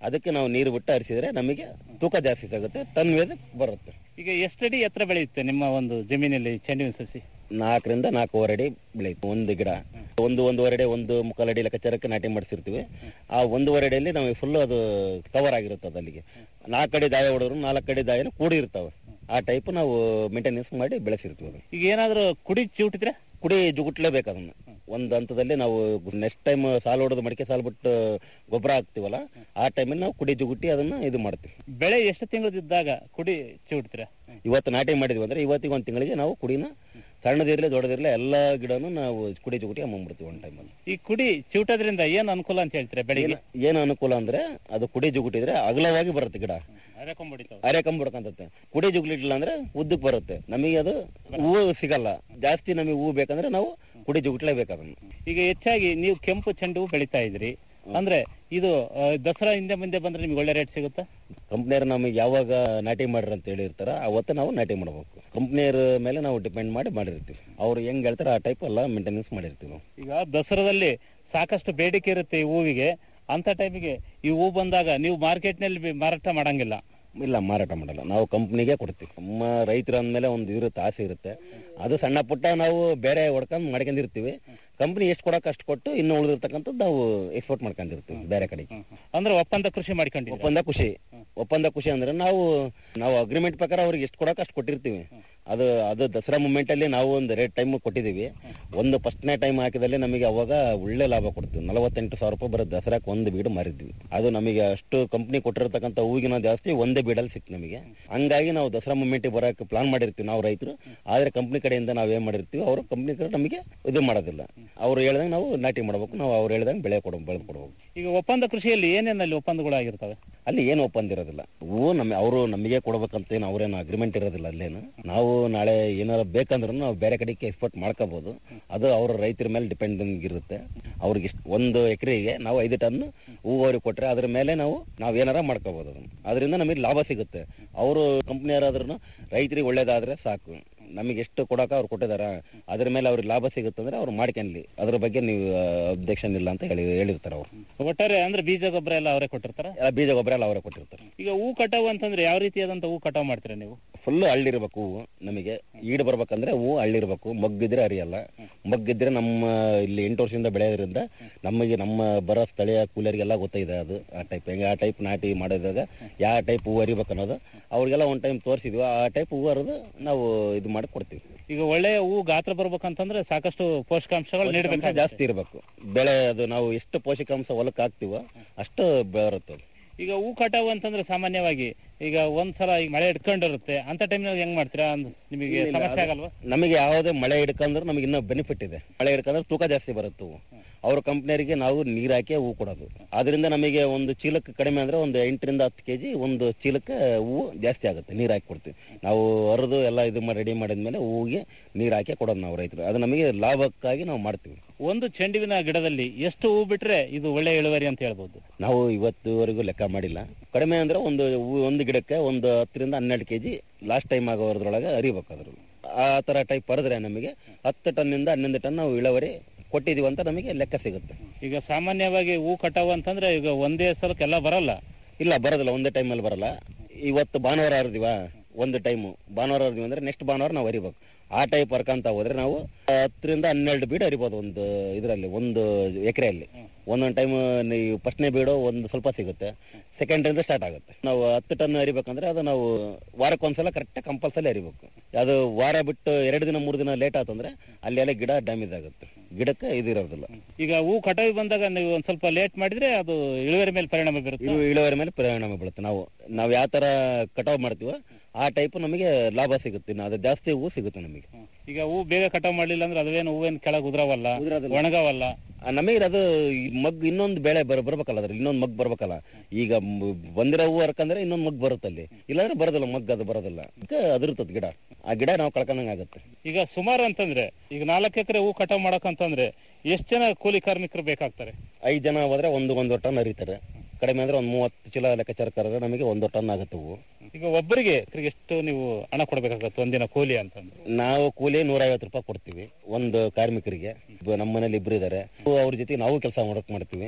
ಅದಕ್ಕೆ ನಾವು ನೀರು ಬಿಟ್ಟು ಹರಿಸಿದ್ರೆ ನಮಗೆ ತೂಕ ಜಾಸ್ತಿ ಸಿಗುತ್ತೆ ಟನ್ ವೇದ ಬರುತ್ತೆ ಈಗ ಎಷ್ಟಡಿ ಎತ್ತರ ಬೆಳೆಯುತ್ತೆ ನಿಮ್ಮ ಒಂದು ಜಮೀನಲ್ಲಿ ಚೆಂಡುವಿನ ಸಸಿ ನಾಲ್ಕರಿಂದ ನಾಲ್ಕೂವರೆ ಅಡಿ ಬೆಳೆಯುತ್ತೆ ಒಂದು ಗಿಡ ಒಂದು ಒಂದೂವರೆ ಅಡಿ ಒಂದು ಮುಕ್ಕಾಲು ಅಡಿ ಲೆಕ್ಕಾಚಾರಕ್ಕೆ ನಾಟಿ ಮಾಡಿಸಿರ್ತೀವಿ ಆ ಒಂದೂವರೆ ಅಡಿಯಲ್ಲಿ ನಮಗೆ ಫುಲ್ ಅದು ಕವರ್ ಆಗಿರುತ್ತೆ ಅದು ಅಲ್ಲಿಗೆ ನಾಲ್ಕು ಅಡಿ ದಾಯ ಹೊಡೆದ್ರು ನಾಲ್ಕು ಅಡಿ ದಾಯನ ಕೂಡಿ ಇರ್ತಾವೆ ಆ ಟೈಪ್ ನಾವು ಮೇಂಟೆನೆನ್ಸ್ ಮಾಡಿ ಬೆಳೆಸಿರ್ತೀವಿ ಅದನ್ನ ಈಗ ಏನಾದ್ರೂ ಕುಡಿ ಚಿವುಟಿದ್ರೆ ಕುಡಿ ಜುಗುಟ್ಲೇಬೇಕು ಅದನ್ನ ಒಂದು ಹಂತದಲ್ಲಿ ನಾವು ನೆಕ್ಸ್ಟ್ ಟೈಮ್ ಸಾಲು ಹೊಡೆದು ಮಡಿಕೆ ಸಾಲು ಬಿಟ್ಟು ಗೊಬ್ಬರ ಹಾಕ್ತಿವಲ್ಲ ಆ ಟೈಮಲ್ಲಿ ನಾವು ಕುಡಿ ಜುಗುಟ್ಟಿ ಅದನ್ನ ಇದು ಮಾಡ್ತೀವಿ ಬೆಳೆ ಎಷ್ಟು ತಿಂಗಳದಿದ್ದಾಗ ಕುಡಿ ಚಿವುಟ್ತೀರಾ ಇವತ್ತು ನಾಟಿ ಮಾಡಿದ್ವಿ ಅಂದ್ರೆ ಇವತ್ತಿಗೆ ಒಂದು ತಿಂಗಳಿಗೆ ನಾವು ಕುಡಿನ ಸಣ್ಣದಿರ್ಲಿ ದೊಡ್ಡದಿರ್ಲಿ ಎಲ್ಲಾ ಗಿಡನು ನಾವು ಕುಡಿ ಜುಗುಟಿ ಅಮ್ಮಬಿಡ್ತೀವಿ ಒಂದು ಟೈಮಲ್ಲಿ ಈ ಕುಡಿ ಚಿವುಟೋದ್ರಿಂದ ಏನ್ ಅನುಕೂಲ ಅಂತ ಹೇಳ್ತೀರಾ ಬೆಳೆಗೆ ಏನು ಅನುಕೂಲ ಅಂದ್ರೆ ಅದು ಕುಡಿ ಜುಗುಟಿದ್ರೆ ಅಗಲವಾಗಿ ಬರುತ್ತೆ ಗಿಡ ಅರೆಕೊಂಬಿಡಿತಾವ ಅರೆ ಕಂಬಿಡ್ಕಂತತೆ ಕುಡಿ ಜುಗುಲಿಟ್ಲಿಲ್ಲ ಅಂದ್ರೆ ಉದ್ದಕ್ಕೆ ಬರುತ್ತೆ ನಮಗೆ ಅದು ಹೂವು ಸಿಗಲ್ಲ ಜಾಸ್ತಿ ನಮಗೆ ಹೂವು ಬೇಕಂದ್ರೆ ನಾವು ಕುಡಿ ಜುಗುಟ್ಲೇಬೇಕು ಅದನ್ನ ಈಗ ಹೆಚ್ಚಾಗಿ ನೀವು ಕೆಂಪು ಚೆಂಡು ಹೂ ಬೆಳಿತಾ ಇದ್ರಿ ಅಂದ್ರೆ ಇದು ಆ, ದಸರಾ ಹಿಂದೆ ಮುಂದೆ ಬಂದ್ರೆ ನಿಮ್ಗೆ ಒಳ್ಳೆ ರೇಟ್ ಸಿಗುತ್ತಾ ಕಂಪ್ನಿಯರ್ ನಮಗೆ ಯಾವಾಗ ನಾಟಿ ಮಾಡ್ರಿ ಅಂತ ಹೇಳಿರ್ತಾರ ಅವತ್ತು ನಾವು ನಾಟಿ ಮಾಡ್ಬೇಕು ಕಂಪ್ನಿಯರ್ ಮೇಲೆ ನಾವು ಡಿಪೆಂಡ್ ಮಾಡಿ ಮಾಡಿರ್ತೀವಿ ಅವ್ರು ಹೆಂಗ್ ಹೇಳ್ತಾರೆ ಆ ಟೈಪ್ ಎಲ್ಲ ಮೇಂಟೆನೆನ್ಸ್ ಮಾಡಿರ್ತೀವಿ ನಾವು ಈಗ ದಸರಾದಲ್ಲಿ ಸಾಕಷ್ಟು ಬೇಡಿಕೆ ಇರುತ್ತೆ ಈ ಹೂವಿಗೆ ಅಂತ ಟೈಮಿಗೆ ಈ ಹೂ ಬಂದಾಗ ನೀವು ಮಾರ್ಕೆಟ್ ನಲ್ಲಿ ಮಾರಾಟ ಮಾಡಂಗಿಲ್ಲ ಇಲ್ಲ ಮಾರಾಟ ಮಾಡಲ್ಲ ನಾವು ಕಂಪ್ನಿಗೆ ಕೊಡ್ತೀವಿ ನಮ್ಮ ರೈತರು ಅಂದ್ಮೇಲೆ ಒಂದು ಇರುತ್ತೆ ಆಸೆ ಇರುತ್ತೆ ಅದು ಸಣ್ಣ ಪುಟ್ಟ ನಾವು ಬೇರೆ ಹೊಡ್ಕೊಂಡು ಮಾಡ್ಕೊಂಡಿರ್ತೀವಿ ಕಂಪ್ನಿ ಎಷ್ಟು ಕೊಡಕ್ಕೆ ಅಷ್ಟು ಕೊಟ್ಟು ಇನ್ನು ಉಳಿದಿರ್ತಕ್ಕಂಥದ್ದು ನಾವು ಎಕ್ಸ್ಪೋರ್ಟ್ ಮಾಡ್ಕೊಂಡಿರ್ತೀವಿ ಬೇರೆ ಕಡೆಗೆ ಅಂದ್ರೆ ಒಪ್ಪಂದ ಕೃಷಿ ಮಾಡ್ಕೊಂಡಿದ್ದೀರಾ ಒಪ್ಪಂದ ಖುಷಿ ಒಪ್ಪಂದ ಖುಷಿ ಅಂದ್ರೆ ನಾವು ನಾವು ಅಗ್ರಿಮೆಂಟ್ ಪ್ರಕಾರ ಅವ್ರಿಗೆ ಎಷ್ಟು ಕೊಡಕ್ಕೆ ಅಷ್ಟು ಕೊಟ್ಟಿರ್ತೀವಿ ಅದು ಅದು ದಸರಾ ಮೂಮೆಂಟ್ ಅಲ್ಲಿ ನಾವು ಒಂದು ರೇಟ್ ಟೈಮ್ ಕೊಟ್ಟಿದ್ದೀವಿ ಒಂದು ಫಸ್ಟ್ನೇ ಟೈಮ್ ಹಾಕಿದಲ್ಲಿ ನಮಗೆ ಅವಾಗ ಒಳ್ಳೆ ಲಾಭ ಕೊಡ್ತೀವಿ ನಲವತ್ತೆಂಟು ಸಾವಿರ ರೂಪಾಯಿ ಬರೋ ದಸರಾಕ್ಕೆ ಒಂದು ಬೀಡು ಮಾರಿದ್ವಿ ಅದು ನಮಗೆ ಅಷ್ಟು ಕಂಪ್ನಿ ಕೊಟ್ಟಿರ್ತಕ್ಕಂಥ ಹೂವಿನ ಜಾಸ್ತಿ ಒಂದೇ ಬೀಡಲ್ಲಿ ಸಿಕ್ತು ನಮಗೆ ಹಂಗಾಗಿ ನಾವು ದಸರಾ ಮೂಮೆಂಟ್ ಬರೋಕೆ ಪ್ಲಾನ್ ಮಾಡಿರ್ತೀವಿ ನಾವು ರೈತರು ಆದ್ರೆ ಕಂಪ್ನಿ ಕಡೆಯಿಂದ ನಾವು ಏನ್ ಮಾಡಿರ್ತೀವಿ ಅವರು ಕಂಪ್ನಿ ಕಡೆ ನಮಗೆ ಇದು ಮಾಡೋದಿಲ್ಲ ಅವ್ರು ಹೇಳ್ದಂಗೆ ನಾವು ನಾಟಿ ಮಾಡ್ಬೇಕು ನಾವು ಅವ್ರು ಹೇಳ್ದಂಗೆ ಬೆಳೆ ಕೊಡ ಬೆಳೆದು ಕೊಡ್ಬೇಕು ಈಗ ಒಪ್ಪಂದ ಕೃಷಿಯಲ್ಲಿ ಏನೇನಲ್ಲಿ ಒಪ್ಪಂದಗಳಾಗಿರ್ತವೆ ಅಲ್ಲಿ ಏನು ಒಪ್ಪಂದ ಇರೋದಿಲ್ಲ ಹೂವು ನಮ್ಮ ಅವರು ನಮಗೆ ಕೊಡ್ಬೇಕಂತ ಏನು ಅವ್ರೇನು ಅಗ್ರಿಮೆಂಟ್ ಇರೋದಿಲ್ಲ ಅಲ್ಲೇನು ನಾವು ನಾಳೆ ಏನಾರ ಬೇಕಂದ್ರೂ ನಾವು ಬೇರೆ ಕಡೆಗೆ ಎಕ್ಸ್ಪೋರ್ಟ್ ಮಾಡ್ಕೋಬಹುದು ಅದು ಅವ್ರ ರೈತರ ಮೇಲೆ ಡಿಪೆಂಡಿಂಗ್ ಇರುತ್ತೆ ಅವ್ರಿಗೆ ಇಷ್ಟ್ ಒಂದು ಎಕರೆಗೆ ನಾವು ಐದು ಟನ್ ಹೂವು ಅವ್ರಿಗೆ ಕೊಟ್ರೆ ಅದ್ರ ಮೇಲೆ ನಾವು ನಾವ್ ಏನಾರ ಮಾಡ್ಕೋಬಹುದು ಅದನ್ನ ಅದರಿಂದ ನಮಗೆ ಲಾಭ ಸಿಗುತ್ತೆ ಅವರು ಕಂಪ್ನಿ ಯಾರಾದ್ರೂ ರೈತರಿಗೆ ಒಳ್ಳೇದಾದ್ರೆ ಸಾಕು ನಮಗೆ ಎಷ್ಟು ಕೊಡಕ ಅವ್ರು ಕೊಟ್ಟಿದಾರ ಅದ್ರ ಮೇಲೆ ಅವ್ರಿಗೆ ಲಾಭ ಸಿಗುತ್ತೆ ಅಂದ್ರೆ ಅವ್ರು ಮಾಡ್ಕೊಂಡ್ಲಿ ಅದ್ರ ಬಗ್ಗೆ ನೀವು ಅಬ್ಜೆಕ್ಷನ್ ಇಲ್ಲ ಅಂತ ಹೇಳಿ ಹೇಳಿರ್ತಾರೆ ಅವ್ರು ಒಟ್ಟಾರೆ ಅಂದ್ರೆ ಬೀಜ ಗೊಬ್ಬರ ಎಲ್ಲ ಅವರೇ ಕೊಟ್ಟಿರ್ತಾರ ಎಲ್ಲ ಬೀಜ ಗೊಬ್ಬರ ಎಲ್ಲ ಅವರೇ ಕೊಟ್ಟಿರ್ತಾರೆ ಈಗ ಹೂ ಕಟಾವು ಅಂತಂದ್ರೆ ಯಾವ ರೀತಿಯಾದಂತ ಹೂ ಕಟಾವು ಮಾಡ್ತೀರಾ ನೀವು ಫುಲ್ ಹಳ್ಳಿರ್ಬೇಕು ಹೂವು ನಮಗೆ ಈಡ್ ಬರ್ಬೇಕಂದ್ರೆ ಹೂವು ಹಳ್ಳಿರ್ಬೇಕು ಮಗ್ಗಿದ್ರೆ ಅರಿಯಲ್ಲ ಮಗ್ಗಿದ್ರೆ ನಮ್ಮ ಇಲ್ಲಿ ಎಂಟು ವರ್ಷದಿಂದ ಬೆಳೆಯೋದ್ರಿಂದ ನಮಗೆ ನಮ್ಮ ಬರೋ ಸ್ಥಳೀಯ ಕೂಲಿಯರಿಗೆಲ್ಲ ಗೊತ್ತಿದೆ ಅದು ಆ ಟೈಪ್ ಹೆಂಗೆ ಆ ಟೈಪ್ ನಾಟಿ ಮಾಡಿದಾಗ ಯಾವ ಟೈಪ್ ಹೂವು ಅರಿಬೇಕು ಅನ್ನೋದು ಅವ್ರಿಗೆಲ್ಲ ಒಂದು ಟೈಮ್ ತೋರಿಸಿದ್ವಿ ಆ ಟೈಪ್ ಹೂವು ಅರಿದು ನಾವು ಇದು ಮಾಡಿ ಕೊಡ್ತೀವಿ ಈಗ ಒಳ್ಳೆಯ ಹೂ ಗಾತ್ರ ಬರ್ಬೇಕಂತಂದ್ರೆ ಸಾಕಷ್ಟು ಪೋಷಕಾಂಶಗಳು ಪೋಷಕಾಂಶ ನೀಡಬೇಕು ಜಾಸ್ತಿ ಇರಬೇಕು ಬೆಳೆ ಅದು ನಾವು ಎಷ್ಟು ಪೋಷಕಾಂಶ ಹೊಲಕ್ಕೆ ಹಾಕ್ತಿವೋ ಅಷ್ಟು ಬರುತ್ತೆ ಅದು. ಈಗ ಹೂ ಕಟಾವು ಅಂತಂದ್ರೆ ಸಾಮಾನ್ಯವಾಗಿ ಈಗ ಒಂದ್ಸಲ ಈಗ ಮಳೆ ಇಟ್ಕೊಂಡಿರುತ್ತೆ ಅಂತ ಟೈಮ್ನಾಗ ಹೆಂಗ್ ಮಾಡ್ತೀರಾ ಅಂದ್ ನಿಮಗೆ ಇಲ್ಲ, ಸಮಸ್ಯೆ ಅದು ಆಗಲ್ವಾ ನಮಗೆ ಯಾವುದೇ ಮಳೆ ಹಿಡ್ಕಂದ್ರೆ ನಮಗೆ ಇನ್ನೂ ಬೆನಿಫಿಟ್ ಇದೆ ಮಳೆ ಹಿಡ್ಕಂದ್ರೆ ತೂಕ ಜಾಸ್ತಿ ಬರುತ್ತೆ ಹೂವು ಅವ್ರ ಕಂಪ್ನಿಯರಿಗೆ ನಾವು ನೀರ್ ಹಾಕಿ ಹೂ ಕೊಡೋದು ಅದರಿಂದ ನಮಗೆ ಒಂದು ಚೀಲಕ್ಕೆ ಕಡಿಮೆ ಅಂದ್ರೆ ಒಂದು ಎಂಟರಿಂದ ಹತ್ತು ಕೆಜಿ ಒಂದು ಚೀಲಕ್ಕೆ ಹೂವು ಜಾಸ್ತಿ ಆಗುತ್ತೆ ನೀರ್ ಹಾಕಿ ಕೊಡ್ತೀವಿ ನಾವು ಹರಿದು ಎಲ್ಲ ಇದು ಮಾಡಿ ರೆಡಿ ಮಾಡಿದ್ಮೇಲೆ ಹೂವಿಗೆ ನೀರ್ ಹಾಕಿ ಕೊಡೋದು ನಾವು ರೈತರು ಅದು ನಮಗೆ ಲಾಭಕ್ಕಾಗಿ ನಾವು ಮಾಡ್ತೀವಿ ಒಂದು ಚೆಂಡುವಿನ ಗಿಡದಲ್ಲಿ ಎಷ್ಟು ಹೂ ಬಿಟ್ರೆ ಇದು ಒಳ್ಳೆ ಇಳುವರಿ ಅಂತ ಹೇಳ್ಬೋದು ನಾವು ಇವತ್ತುವರೆಗೂ ಲೆಕ್ಕ ಮಾಡಿಲ್ಲ ಕಡಿಮೆ ಅಂದ್ರೆ ಒಂದು ಹೂ- ಒಂದು ಗಿಡಕ್ಕೆ ಒಂದು ಹತ್ತರಿಂದ ಹನ್ನೆರಡು ಕೆಜಿ ಲಾಸ್ಟ್ ಟೈಮ್ ಆಗೋದ್ರೊಳಗೆ ಅರಿಬೇಕು ಅದ್ರ ಆ ತರ ಟೈಪ್ ಬರೆದ್ರೆ ನಮಗೆ ಹತ್ತು ಟನ್ನಿಂದ ಹನ್ನೊಂದು ಟನ್ ನಾವು ಇಳುವರಿ ಕೊಟ್ಟಿದೀವಿ ಅಂತ ನಮಗೆ ಲೆಕ್ಕ ಸಿಗುತ್ತೆ ಈಗ ಸಾಮಾನ್ಯವಾಗಿ ಹೂ ಕಟಾವು ಅಂತಂದ್ರೆ ಈಗ ಒಂದೇ ಸಲಕ್ಕೆ ಎಲ್ಲ ಬರಲ್ಲ ಇಲ್ಲ ಬರೋದಿಲ್ಲ ಒಂದೇ ಟೈಮಲ್ಲಿ ಬರಲ್ಲ ಇವತ್ತು ಭಾನುವಾರ ಹರಿದಿವ ಒಂದು ಟೈಮು ಭಾನುವಾರ ಹರಿದಿವಿ ಅಂದ್ರೆ ನೆಕ್ಸ್ಟ್ ಭಾನುವಾರ ನಾವು ಹರಿಬೇಕು ಆ ಟೈಪ್ ಹರ್ಕಂತ ಹೋದ್ರೆ ನಾವು ಹತ್ತರಿಂದ ಹನ್ನೆರಡು ಬೀಡು ಹರಿಬೋದು ಒಂದು ಇದರಲ್ಲಿ ಒಂದು ಎಕರೆಯಲ್ಲಿ ಒಂದೊಂದು ಟೈಮ್ ನೀವು ಫಸ್ಟ್ನೇ ಬೀಡು ಒಂದು ಸ್ವಲ್ಪ ಸಿಗುತ್ತೆ ಸೆಕೆಂಡ್ ಇಂದ ಸ್ಟಾರ್ಟ್ ಆಗುತ್ತೆ ನಾವು ಹತ್ತು ಟನ್ ಹರಿಬೇಕಂದ್ರೆ ಅದು ನಾವು ವಾರಕ್ಕೊಂದ್ಸಲ ಕರೆಕ್ಟ್ ಕಂಪಲ್ಸರಿ ಹರಿಬೇಕು ಅದು ವಾರ ಬಿಟ್ಟು ಎರಡು ದಿನ ಮೂರು ದಿನ ಲೇಟ್ ಆತಂದ್ರೆ ಅಲ್ಲಿ ಎಲ್ಲ ಗಿಡ ಡ್ಯಾಮೇಜ್ ಆಗುತ್ತೆ ಗಿಡಕ್ಕೆ ಇದು ಇರೋದಿಲ್ಲ ಈಗ ಹೂ ಕಟಾವಿ ಬಂದಾಗ ನೀವು ಒಂದ್ ಸ್ವಲ್ಪ ಲೇಟ್ ಮಾಡಿದ್ರೆ ಅದು ಇಳುವರಿ ಮೇಲೆ ಪರಿಣಾಮ ಬೀರುತ್ತೆ ಇವು ಇಳುವರಿ ಮೇಲೆ ಪರಿಣಾಮ ಬೀಳುತ್ತೆ ನಾವು ನಾವು ಯಾವ ತರ ಕಟಾವ್ ಮಾಡ್ತೀವೋ ಆ ಟೈಪ್ ನಮಗೆ ಲಾಭ ಸಿಗುತ್ತೆ ಇನ್ನು ಅದು ಜಾಸ್ತಿ ಹೂವು ಸಿಗುತ್ತೆ ನಮಗೆ ಈಗ ಹೂ ಬೇಗ ಕಟಾವ್ ಮಾಡ್ಲಿಲ್ಲ ಅಂದ್ರೆ ಅದೇನು ಹೂವೇನು ಕೆಳಗೆ ಉದ್ರವಲ್ಲ ಒಣಗವಲ್ಲ ಆ, ನಮಗೆ ಅದು ಈ ಮಗ್ ಇನ್ನೊಂದು ಬೆಳೆ ಬರ್ ಬರ್ಬೇಕಲ್ಲ ಅದ್ರಲ್ಲಿ ಇನ್ನೊಂದು ಮಗ್ ಬರ್ಬೇಕಲ್ಲ ಈಗ ಮ್- ಬಂದಿರೋ ಹೂವು ಹರ್ಕಂದ್ರೆ ಇನ್ನೊಂದು ಮಗ್ ಬರುತ್ತೆ ಅಲ್ಲಿ ಇಲ್ಲಾಂದ್ರೆ ಬರೋದಿಲ್ಲ ಮಗ್ ಅದು ಬರೋದಿಲ್ಲ ಅದಕ್ಕೆ ಅದಿರ್ತದೆ ಗಿಡ ಆ ಗಿಡ ನಾವು ಕಳ್ಕೊಂಡಂಗೆ ಆಗುತ್ತೆ ಈಗ ಸುಮಾರು ಅಂತಂದ್ರೆ ಈಗ ನಾಲ್ಕು ಎಕರೆ ಹೂ ಕಟಾವ್ ಮಾಡಕಂತಂದ್ರೆ ಎಷ್ಟು ಜನ ಕೂಲಿ ಕಾರ್ಮಿಕರು ಬೇಕಾಗ್ತಾರೆ ಐದು ಜನ ಹೋದ್ರೆ ಒಂದು ಒಂದು ಟನ್ ಹರಿತಾರೆ ಕಡಿಮೆ ಅಂದ್ರೆ ಒಂದು ಮೂವತ್ತು ಚೀಲ ಲೆಕ್ಕಾಚಾರ ಕರೆದ್ರೆ ನಮಗೆ ಒಂದು ಟನ್ ಆಗುತ್ತೆ ಹೂವು ಈಗ ಒಬ್ಬರಿಗೆ ಎಷ್ಟು ನೀವು ಹಣ ಕೊಡ್ಬೇಕಾಗತ್ತೆ ಒಂದಿನ ಕೂಲಿ ಅಂತಂದ್ರೆ ನಾವು ಕೂಲಿ ನೂರೈವತ್ತು ರೂಪಾಯಿ ಕೊಡ್ತೀವಿ ಒಂದು ಕಾರ್ಮಿಕರಿಗೆ ಇಬ್ಬ- ನಮ್ಮ ಮನೇಲಿ ಇಬ್ರು ಇದಾರೆ ಅವ್ರ ಜೊತೆ ನಾವು ಕೆಲಸ ಮಾಡಕ್ ಮಾಡ್ತೀವಿ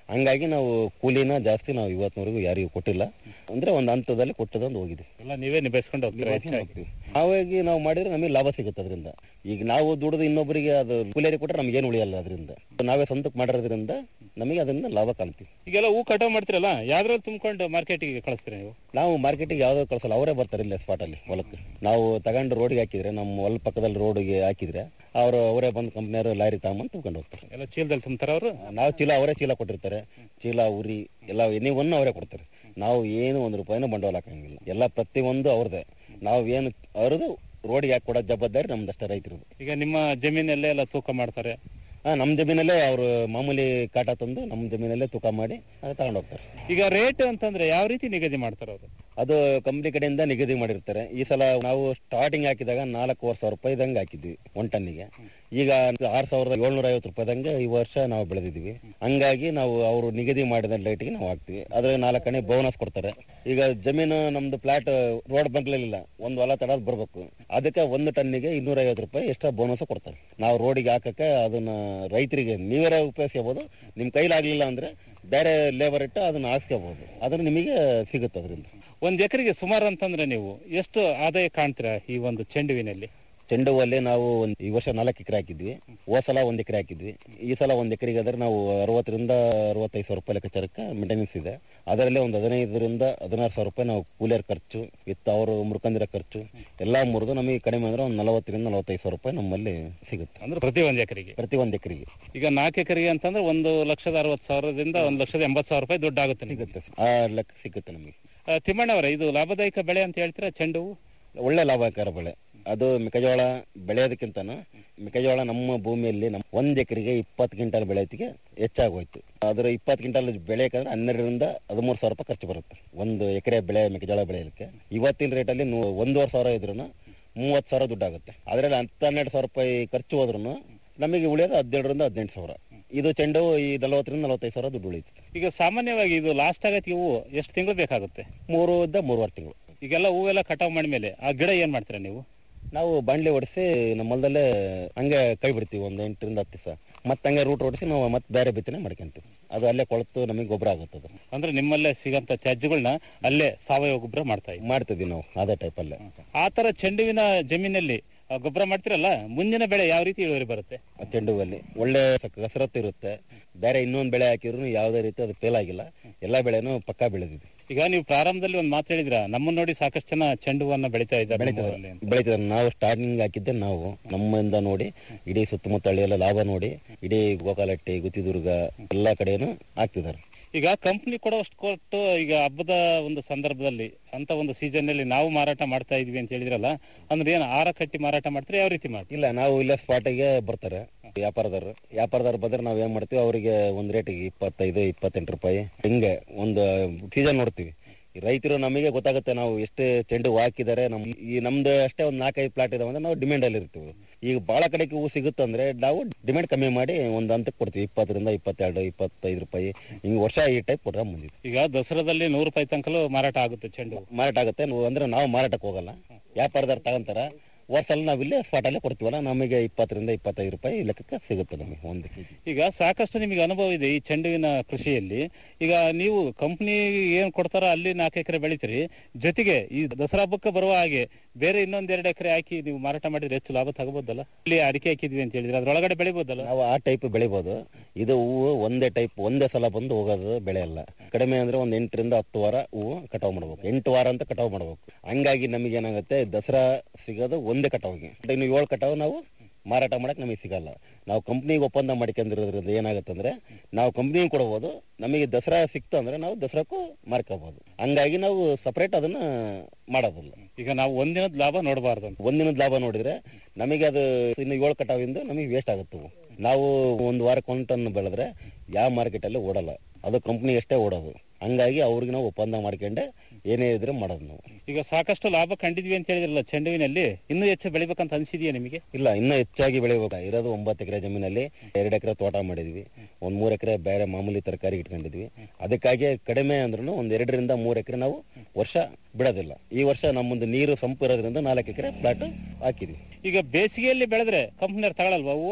ಹಂಗಾಗಿ ನಾವು ಕೂಲಿನ ಜಾಸ್ತಿ ನಾವು ಇವತ್ತಿನವರೆಗೂ ಯಾರಿಗೂ ಕೊಟ್ಟಿಲ್ಲ ಅಂದ್ರೆ ಒಂದು ಹಂತದಲ್ಲಿ ಕೊಟ್ಟದೊಂದು ಹೋಗಿದೆ ಎಲ್ಲ ನೀವೇ ನಿಭಾಯಿಸ್ಕೊಂಡು ಹೋಗ್ತೀರಾ ಹೆಚ್ಚಾಗಿ ನಾವಾಗಿ ನಾವು ಮಾಡಿದ್ರೆ ನಮಗೆ ಲಾಭ ಸಿಗುತ್ತೆ ಅದರಿಂದ ಈಗ ನಾವು ದುಡಿದು ಇನ್ನೊಬ್ಬರಿಗೆ ಅದು ಕೂಲಿಯರಿಗೆ ಕೊಟ್ಟರೆ ನಮ್ಗೆ ಏನು ಉಳಿಯಲ್ಲ ಅದರಿಂದ ನಾವೇ ಸ್ವಂತಕ್ಕೆ ಮಾಡಿರೋದ್ರಿಂದ ನಮಗೆ ಅದರಿಂದ ಲಾಭ ಕಾಣ್ತೀವಿ ಈಗೆಲ್ಲ ಹೂ ಕಟಾವ್ ಮಾಡ್ತಿರಲ್ಲ ಯಾವ್ದ್ರಲ್ಲಿ ತುಂಬಿಕೊಂಡು ಮಾರ್ಕೆಟಿಗೆ ಕಳಿಸ್ತೀರಾ ನೀವು ನಾವು ಮಾರ್ಕೆಟಿಗೆ ಯಾವ್ದೋ ಕಳ್ಸಲ್ಲ ಅವರೇ ಬರ್ತಾರೆ ಇಲ್ಲೇ ಸ್ಪಾಟ್ ಅಲ್ಲಿ ಹೊಲಕ್ಕೆ ನಾವು ತಗೊಂಡು ರೋಡ್ಗೆ ಹಾಕಿದ್ರೆ ನಮ್ಮ ಹೊಲ ಪಕ್ಕದಲ್ಲಿ ರೋಡ್ಗೆ ಹಾಕಿದ್ರೆ ಅವರು ಅವರೇ ಬಂದು ಕಂಪ್ನಿಯವರು ಲಾರಿ ತಗೊಂಬಂದು ತುಂಬ್ಕೊಂಡು ಹೋಗ್ತಾರೆ ಎಲ್ಲ ಚೀಲದಲ್ಲಿ ತುಂಬ್ತಾರ ಅವರು ನಾವು ಚೀಲ ಅವರೇ ಚೀಲ ಕೊಟ್ಟಿರ್ತಾರೆ ಚೀಲ ಉರಿ ಎಲ್ಲ ಎನಿವನ್ನು ಅವರೇ ಕೊಡ್ತಾರೆ ನಾವು ಏನು ಒಂದು ರೂಪಾಯಿನೂ ಬಂಡವಾಳ ಹಾಕಂಗಿಲ್ಲ ಎಲ್ಲ ಪ್ರತಿಯೊಂದು ಅವ್ರದೇ ನಾವು ಏನು ಅವ್ರದ್ದು ರೋಡ್ಗೆ ಹಾಕಿ ಕೊಡೋ ಜವಾಬ್ದಾರಿ ನಮ್ದಷ್ಟೇ ರೈತರದು ಈಗ ನಿಮ್ಮ ಜಮೀನಲ್ಲೇ ಎಲ್ಲ ತೂಕ ಮಾಡ್ತಾರೆ ಹಾ ನಮ್ಮ ಜಮೀನಲ್ಲೇ ಅವರು ಮಾಮೂಲಿ ಕಾಟ ತಂದು ನಮ್ಮ ಜಮೀನಲ್ಲೇ ತೂಕ ಮಾಡಿ ಅದು ತಗೊಂಡು ಹೋಗ್ತಾರೆ ಈಗ ರೇಟ್ ಅಂತಂದ್ರೆ ಯಾವ ರೀತಿ ನಿಗದಿ ಮಾಡ್ತಾರೆ ಅವರು ಅದು ಕಂಪ್ನಿ ಕಡೆಯಿಂದ ನಿಗದಿ ಮಾಡಿರ್ತಾರೆ ಈ ಸಲ ನಾವು ಸ್ಟಾರ್ಟಿಂಗ್ ಹಾಕಿದಾಗ ನಾಲ್ಕೂವರೆ ಸಾವಿರ ರೂಪಾಯಿದಂಗೆ ಹಾಕಿದ್ವಿ ಒನ್ ಟನ್ನಿಗೆ ಈಗ ಆರ್ ಸಾವಿರದ ಏಳ್ನೂರ ಐವತ್ತು ರೂಪಾಯಿದಂಗೆ ಈ ವರ್ಷ ನಾವು ಬೆಳೆದಿದ್ವಿ ಹಂಗಾಗಿ ನಾವು ಅವರು ನಿಗದಿ ಮಾಡಿದ ರೇಟ್ಗೆ ನಾವು ಹಾಕ್ತಿವಿ ಅದ್ರ ನಾಲ್ಕನೇ ಬೋನಸ್ ಕೊಡ್ತಾರೆ ಈಗ ಜಮೀನು ನಮ್ದು ಪ್ಲಾಟ್ ರೋಡ್ ಬಂಕ್ಲಿಲ್ಲ ಒಂದು ಹೊಲ ತಡದ್ ಬರ್ಬೇಕು ಅದಕ್ಕೆ ಒಂದು ಟನ್ನಿಗೆ ಇನ್ನೂರ ಐವತ್ತು ರೂಪಾಯಿ ಎಕ್ಸ್ಟ್ರಾ ಬೋನಸ್ ಕೊಡ್ತಾರೆ ನಾವು ರೋಡಿಗೆ ಹಾಕಕ್ಕೆ ಅದನ್ನ ರೈತರಿಗೆ ನೀವೇ ಉಪಯೋಗಿಸ್ಕೋಬಹುದು ನಿಮ್ ಕೈಲಾಗ್ಲಿಲ್ಲ ಅಂದ್ರೆ ಬೇರೆ ಲೇಬರ್ ಇಟ್ಟು ಅದನ್ನ ಹಾಕ್ಸ್ಕೋಬಹುದು ಅದ್ರ ನಿಮಗೆ ಸಿಗುತ್ತೆ ಅದರಿಂದ ಒಂದ್ ಎಕರೆಗೆ ಸುಮಾರು ಅಂತಂದ್ರೆ ನೀವು ಎಷ್ಟು ಆದಾಯ ಕಾಣ್ತೀರಾ ಈ ಒಂದು ಚೆಂಡುವಿನಲ್ಲಿ ಚೆಂಡು ಹೂವಲ್ಲಿ ನಾವು ಒಂದ್ ಈ ವರ್ಷ ನಾಲ್ಕು ಎಕರೆ ಹಾಕಿದ್ವಿ ಹೋದ ಸಲ ಒಂದ್ ಎಕರೆ ಹಾಕಿದ್ವಿ ಈ ಸಲ ಒಂದ್ ಎಕರೆಗೆ ಆದ್ರೆ ನಾವು ಅರವತ್ತರಿಂದ ಅರವತ್ತೈದು ಸಾವಿರ ರೂಪಾಯಿ ಲೆಕ್ಕಾಚಾರಕ್ಕೆ ಮೇಂಟೆನೆನ್ಸ್ ಇದೆ ಅದರಲ್ಲೇ ಒಂದು ಹದಿನೈದರಿಂದ ಹದಿನಾರು ಸಾವಿರ ರೂಪಾಯಿ ನಾವು ಕೂಲಿಯರ್ ಖರ್ಚು ವಿತ್ ಅವರು ಮುರ್ಕಂದಿರೋ ಖರ್ಚು ಎಲ್ಲಾ ಮುರಿದು ನಮಗೆ ಕಡಿಮೆ ಅಂದ್ರೆ ಒಂದು ನಲವತ್ತರಿಂದ ನಲವತ್ತೈದು ಸಾವಿರ ರೂಪಾಯಿ ನಮ್ಮಲ್ಲಿ ಸಿಗುತ್ತೆ ಅಂದ್ರೆ ಪ್ರತಿ ಒಂದ್ ಎಕರೆಗೆ ಪ್ರತಿ ಒಂದ್ ಎಕರೆಗೆ ಈಗ ನಾಲ್ಕು ಎಕರೆಗೆ ಅಂತಂದ್ರೆ ಒಂದು ಲಕ್ಷದ ಅರವತ್ತು ಸಾವಿರದಿಂದ ಒಂದು ಲಕ್ಷದ ಎಂಬತ್ತು ಸಾವಿರ ರೂಪಾಯಿ ದುಡ್ಡು ಆಗುತ್ತೆ ನಿಮಗೆ ಆ ಲೆಕ್ಕ ಸಿಗುತ್ತೆ ನಮಗೆ ತಿಮ್ಮಣ್ಣ ಅವರೇ ಇದು ಲಾಭದಾಯಕ ಬೆಳೆ ಅಂತ ಹೇಳ್ತೀರಾ ಚೆಂಡು ಹೂವು? ಒಳ್ಳೆ ಲಾಭಕರ ಬೆಳೆ ಅದು ಮೆಕ್ಕೆಜೋಳ ಬೆಳೆಯೋದಕ್ಕಿಂತನೂ ಮೆಕ್ಕೆಜೋಳ ನಮ್ಮ ಭೂಮಿಯಲ್ಲಿ ನಮ್ ಒಂದ್ ಎಕರೆಗೆ ಇಪ್ಪತ್ತು ಕ್ವಿಂಟಲ್ ಬೆಳೆಯೋದಕ್ಕೆ ಹೆಚ್ಚಾಗೋಯ್ತು ಅದರ ಇಪ್ಪತ್ತು ಕ್ವಿಂಟಲ್ ಬೆಳೆಯಕಂದ್ರೆ ಹನ್ನೆರಡರಿಂದ ಹದಿಮೂರು ಸಾವಿರ ರೂಪಾಯಿ ಖರ್ಚು ಬರುತ್ತೆ ಒಂದು ಎಕರೆ ಬೆಳೆ ಮೆಕ್ಕೆಜೋಳ ಬೆಳೆಯಲಿಕ್ಕೆ ಇವತ್ತಿನ ರೇಟಲ್ಲಿ ನೂ- ಒಂದೂವರೆ ಸಾವಿರ ಇದ್ರೂ ಮೂವತ್ತು ಸಾವಿರ ದುಡ್ಡು ಆಗುತ್ತೆ ಅದರಲ್ಲಿ ಹತ್ತು ಹನ್ನೆರಡು ಸಾವಿರ ರೂಪಾಯಿ ಖರ್ಚು ಹೋದ್ರೂ ನಮಗೆ ಉಳಿಯೋದು ಹದಿನೇಳರಿಂದ ಹದಿನೆಂಟು ಸಾವಿರ ಇದು ಚೆಂಡು ಹೂವು ಈ ನಲವತ್ತರಿಂದ ನಲವತ್ತೈದು ಸಾವಿರ ದುಡ್ಡು ಉಳಿಯುತ್ತೆ ಈಗ ಸಾಮಾನ್ಯವಾಗಿ ಇದು ಲಾಸ್ಟ್ ಆಗತ್ತೆ ಹೂವು ಎಷ್ಟು ತಿಂಗಳು ಬೇಕಾಗುತ್ತೆ ಮೂರಿಂದ ಮೂರುವರೆ ತಿಂಗಳು ಈಗೆಲ್ಲ ಹೂವೆಲ್ಲ ಕಟಾವ್ ಮಾಡಿದ್ಮೇಲೆ ಆ ಗಿಡ ಏನ್ ಮಾಡ್ತೀರಾ ನೀವು ನಾವು ಬಾಂಡ್ಲಿ ಹೊಡಿಸಿ ನಮ್ಮ ಹೊಲದಲ್ಲೇ ಹಂಗೆ ಕೈ ಬಿಡ್ತೀವಿ ಒಂದು ಎಂಟರಿಂದ ಹತ್ತು ದಿವಸ ಮತ್ತೆ ಹಂಗೆ ರೂಟ್ ಹೊಡಿಸಿ ನಾವು ಮತ್ತೆ ಬೇರೆ ಬಿತ್ತನೆ ಮಾಡ್ಕೊಂತೀವಿ ಅದು ಅಲ್ಲೇ ಕೊಳತು ನಮಗೆ ಗೊಬ್ಬರ ಆಗುತ್ತೆ ಅದು ಅಂದ್ರೆ ನಿಮ್ಮಲ್ಲೇ ಸಿಗಂತ ತ್ಯಾಜ್ಯಗಳನ್ನ ಅಲ್ಲೇ ಸಾವಯವ ಗೊಬ್ಬರ ಮಾಡ್ತಾ ಇದ್ದೀವಿ ಮಾಡ್ತಿದ್ವಿ ನಾವು ಅದೇ ಟೈಪ್ ಅಲ್ಲೇ ಆ ತರ ಚೆಂಡುವಿನ ಜಮೀನಲ್ಲಿ ಆ ಗೊಬ್ಬರ ಮಾಡ್ತಿರಲ್ಲ ಮುಂದಿನ ಬೆಳೆ ಯಾವ ರೀತಿ ಇಳುವರಿ ಬರುತ್ತೆ ಆ ಚೆಂಡು ಹೂವಲ್ಲಿ ಒಳ್ಳೆ ಸ- ಕಸರತ್ತು ಇರುತ್ತೆ ಬೇರೆ ಇನ್ನೊಂದು ಬೆಳೆ ಹಾಕಿದ್ರು ಯಾವುದೇ ರೀತಿ ಅದು ಫೇಲ್ ಆಗಿಲ್ಲ ಎಲ್ಲಾ ಬೆಳೆನೂ ಪಕ್ಕಾ ಬೆಳೆದಿದೆ ಈಗ ನೀವು ಪ್ರಾರಂಭದಲ್ಲಿ ಒಂದು ಮಾತು ಹೇಳಿದ್ರ ನಮ್ಮನ್ನ ನೋಡಿ ಸಾಕಷ್ಟು ಜನ ಚೆಂಡು ಹೂವನ್ನ ಬೆಳಿತಾ ಇದ್ದಾರೆ ನಮ್ಮ ಊರಲ್ಲಿ ಅಂತ. ಬೆಳೀತಿದ್ದಾರೆ ನಾವು ಸ್ಟಾರ್ಟಿಂಗ್ ಹಾಕಿದ್ದೆ ನಾವು ನಮ್ಮಿಂದ ನೋಡಿ ಇಡೀ ಸುತ್ತಮುತ್ತ ಹಳ್ಳಿಯೆಲ್ಲ ಲಾಭ ನೋಡಿ ಇಡೀ ಗೋಕಾಲಟ್ಟಿ ಗುತ್ತಿದುರ್ಗ ಎಲ್ಲಾ ಕಡೆನೂ ಹಾಕ್ತಿದ್ದಾರೆ ಈಗ ಕಂಪ್ನಿ ಕೊಡೋಷ್ಟು ಕೊಟ್ಟು ಈಗ ಹಬ್ಬದ ಒಂದು ಸಂದರ್ಭದಲ್ಲಿ ಅಂತ ಒಂದು ಸೀಸನ್ ಅಲ್ಲಿ ನಾವು ಮಾರಾಟ ಮಾಡ್ತಾ ಇದೀವಿ ಅಂತ ಹೇಳಿದ್ರಲ್ಲ ಅಂದ್ರೆ ಏನು ಆರ ಕಟ್ಟಿ ಮಾರಾಟ ಮಾಡ್ತಾರೆ ಯಾವ ರೀತಿ ಮಾಡ್ತೀವಿ ಇಲ್ಲ ನಾವು ಇಲ್ಲೇ ಸ್ಪಾಟಿಗೆ ಬರ್ತಾರೆ ವ್ಯಾಪಾರದಾರರು ವ್ಯಾಪಾರದಾರರು ಬಂದ್ರೆ ನಾವ್ ಏನ್ ಮಾಡ್ತೀವಿ ಅವರಿಗೆ ಒಂದ್ ರೇಟಿಗೆ ಇಪ್ಪತ್ತೈದು ಇಪ್ಪತ್ತೆಂಟು ರೂಪಾಯಿ ಹಿಂಗೆ ಒಂದು ಸೀಸನ್ ನೋಡ್ತೀವಿ ಈ ರೈತರು ನಮಗೆ ಗೊತ್ತಾಗುತ್ತೆ ನಾವು ಎಷ್ಟು ಚೆಂಡು ಹೂ ಹಾಕಿದ್ದಾರೆ ನಮ್ ಈ ನಮ್ದು ಅಷ್ಟೇ ಒಂದ್ ನಾಲ್ಕೈದು ಪ್ಲಾಟ್ ಇದಾವೆ ಅಂದ್ರೆ ನಾವು ಡಿಮ್ಯಾಂಡ್ ಅಲ್ಲಿ ಇರ್ತೀವಿ ಈಗ ಬಹಳ ಕಡೆಗೆ ಹೂ ಸಿಗುತ್ತಂದ್ರೆ ನಾವು ಡಿಮ್ಯಾಂಡ್ ಕಮ್ಮಿ ಮಾಡಿ ಒಂದ್ ಹಂತಕ್ಕೆ ಕೊಡ್ತೀವಿ ಇಪ್ಪತ್ತರಿಂದ ಇಪ್ಪತ್ತೆರಡು ಇಪ್ಪತ್ತೈದು ರೂಪಾಯಿ ಹಿಂಗ್ ವರ್ಷ ಈ ಟೈಪ್ ಕೊಡ್ತಾ ಬಂದಿದ್ವಿ ಈಗ ದಸರಾದಲ್ಲಿ ನೂರು ರೂಪಾಯಿ ತನಕಲೂ ಮಾರಾಟ ಆಗುತ್ತೆ ಚೆಂಡು ಹೂ. ಮಾರಾಟ ಆಗುತ್ತೆ ನಾವು ಅಂದ್ರೆ ನಾವು ಮಾರಾಟಕ್ಕೆ ಹೋಗಲ್ಲ ವ್ಯಾಪಾರದಾರ ತಗೊಂತಾರ ವರ್ಷಲ್ಲ ನಾವು ಇಲ್ಲೇ ಸ್ಪಾಟ್ ಅಲ್ಲೇ ಕೊಡ್ತೀವಲ್ಲ ನಮಗೆ ಇಪ್ಪತ್ತರಿಂದ ಇಪ್ಪತ್ತೈದು ರೂಪಾಯಿ ಲೆಕ್ಕಕ್ಕೆ ಸಿಗುತ್ತೆ ನಮಗೆ ಒಂದು ಕೆಜಿ ಈಗ ಸಾಕಷ್ಟು ನಿಮಗೆ ಅನುಭವ ಇದೆ ಈ ಚೆಂಡುವಿನ ಕೃಷಿಯಲ್ಲಿ ಈಗ ನೀವು ಕಂಪ್ನಿ ಏನ್ ಕೊಡ್ತಾರೋ ಅಲ್ಲಿ ನಾಲ್ಕು ಎಕರೆ ಬೆಳಿತೀರಿ ಜೊತೆಗೆ ಈ ದಸರಾ ಹಬ್ಬಕ್ಕೆ ಬರುವ ಹಾಗೆ ಬೇರೆ ಇನ್ನೊಂದ್ ಎರಡು ಎಕರೆ ಹಾಕಿ ನೀವು ಮಾರಾಟ ಮಾಡಿದ್ರೆ ಹೆಚ್ಚು ಲಾಭ ತಗೋಬೋದಲ್ಲ ಇಲ್ಲಿ ಅಡಿಕೆ ಹಾಕಿದ್ವಿ ಅಂತ ಹೇಳಿದ್ರೆ ಅದ್ರೊಳಗಡೆ ಬೆಳಿಬೋದಲ್ಲ ನಾವು ಆ ಟೈಪ್ ಬೆಳಿಬೋದು ಇದು ಹೂವು ಒಂದೇ ಟೈಪ್ ಒಂದೇ ಸಲ ಬಂದು ಹೋಗೋದು ಬೆಳೆ ಅಲ್ಲ ಕಡಿಮೆ ಅಂದ್ರೆ ಒಂದ್ ಎಂಟರಿಂದ ಹತ್ತು ವಾರ ಹೂವು ಕಟಾವ್ ಮಾಡ್ಬೇಕು ಎಂಟು ವಾರ ಅಂತ ಕಟಾವ್ ಮಾಡ್ಬೇಕು ಹಂಗಾಗಿ ನಮಗೆ ಏನಾಗುತ್ತೆ ದಸರಾ ಸಿಗೋದು ಒಂದೇ ಕಟಾವಿಗೆ ಇನ್ನು ಏಳು ಕಟಾವು ನಾವು ಮಾರಾಟ ಮಾಡಕ್ ನಮಗೆ ಸಿಗಲ್ಲ ನಾವು ಕಂಪ್ನಿಗೆ ಒಪ್ಪಂದ ಮಾಡ್ಕೊಂಡಿರೋದ್ರಿಂದ ಏನಾಗುತ್ತೆ ಅಂದ್ರೆ ನಾವು ಕಂಪ್ನಿಗೆ ಕೊಡಬಹುದು ನಮಗೆ ದಸರಾ ಸಿಕ್ತು ಅಂದ್ರೆ ನಾವು ದಸರಾಕ್ಕೂ ಮಾರ್ಕೋಬಹುದು ಹಂಗಾಗಿ ನಾವು ಸಪರೇಟ್ ಅದನ್ನ ಮಾಡೋದಿಲ್ಲ ಈಗ ನಾವು ಒಂದಿನದ ಲಾಭ ನೋಡಬಾರ್ದು ಅಂತ ಒಂದಿನದ ಲಾಭ ನೋಡಿದ್ರೆ ನಮಗೆ ಅದು ಇನ್ನು ಏಳು ಕಟಾವಿಂದ ನಮಗೆ ವೇಸ್ಟ್ ಆಗುತ್ತೆ ಅವು. ನಾವು ಒಂದು ವಾರಕ್ಕೆ ಒಂದು ಟನ್ ಬೆಳೆದ್ರೆ ಯಾವ ಮಾರ್ಕೆಟ್ ಅಲ್ಲಿ ಓಡಲ್ಲ ಅದು ಕಂಪ್ನಿ ಅಷ್ಟೇ ಓಡೋದು ಹಂಗಾಗಿ ಅವ್ರಿಗೆ ನಾವು ಒಪ್ಪಂದ ಮಾಡ್ಕೊಂಡೆ ಏನೇ ಇದ್ರೆ ಮಾಡೋದು ನಾವು ಈಗ ಸಾಕಷ್ಟು ಲಾಭ ಕಂಡಿದ್ವಿ ಅಂತ ಹೇಳಿದ್ರಲ್ಲ ಚೆಂಡುವಿನಲ್ಲಿ ಇನ್ನೂ ಹೆಚ್ಚು ಬೆಳಿಬೇಕಂತ ಅನ್ಸಿದೆಯಾ ನಿಮಗೆ ಇಲ್ಲ ಇನ್ನೂ ಹೆಚ್ಚಾಗಿ ಬೆಳಿಬೇಕು ಇರೋದು ಒಂಬತ್ತು ಎಕರೆ ಜಮೀನಲ್ಲಿ ಎರಡು ಎಕರೆ ತೋಟ ಮಾಡಿದ್ವಿ ಒಂದ್ ಮೂರ್ ಎಕರೆ ಬೇರೆ ಮಾಮೂಲಿ ತರಕಾರಿ ಇಟ್ಕೊಂಡಿದ್ವಿ ಅದಕ್ಕಾಗಿ ಕಡಿಮೆ ಅಂದ್ರೂ ಒಂದ್ ಎರಡರಿಂದ ಮೂರ್ ಎಕರೆ ನಾವು ವರ್ಷ ಬಿಡೋದಿಲ್ಲ ಈ ವರ್ಷ ನಮ್ಮೊಂದು ನೀರು ಸಂಪು ಇರೋದ್ರಿಂದ ನಾಲ್ಕು ಎಕರೆ ಪ್ಲಾಟ್ ಹಾಕಿದ್ವಿ ಈಗ ಬೇಸಿಗೆಯಲ್ಲಿ ಬೆಳೆದ್ರೆ ಕಂಪ್ನಿಯವ್ರು ತಗೊಳಲ್ವಾ ಹೂವು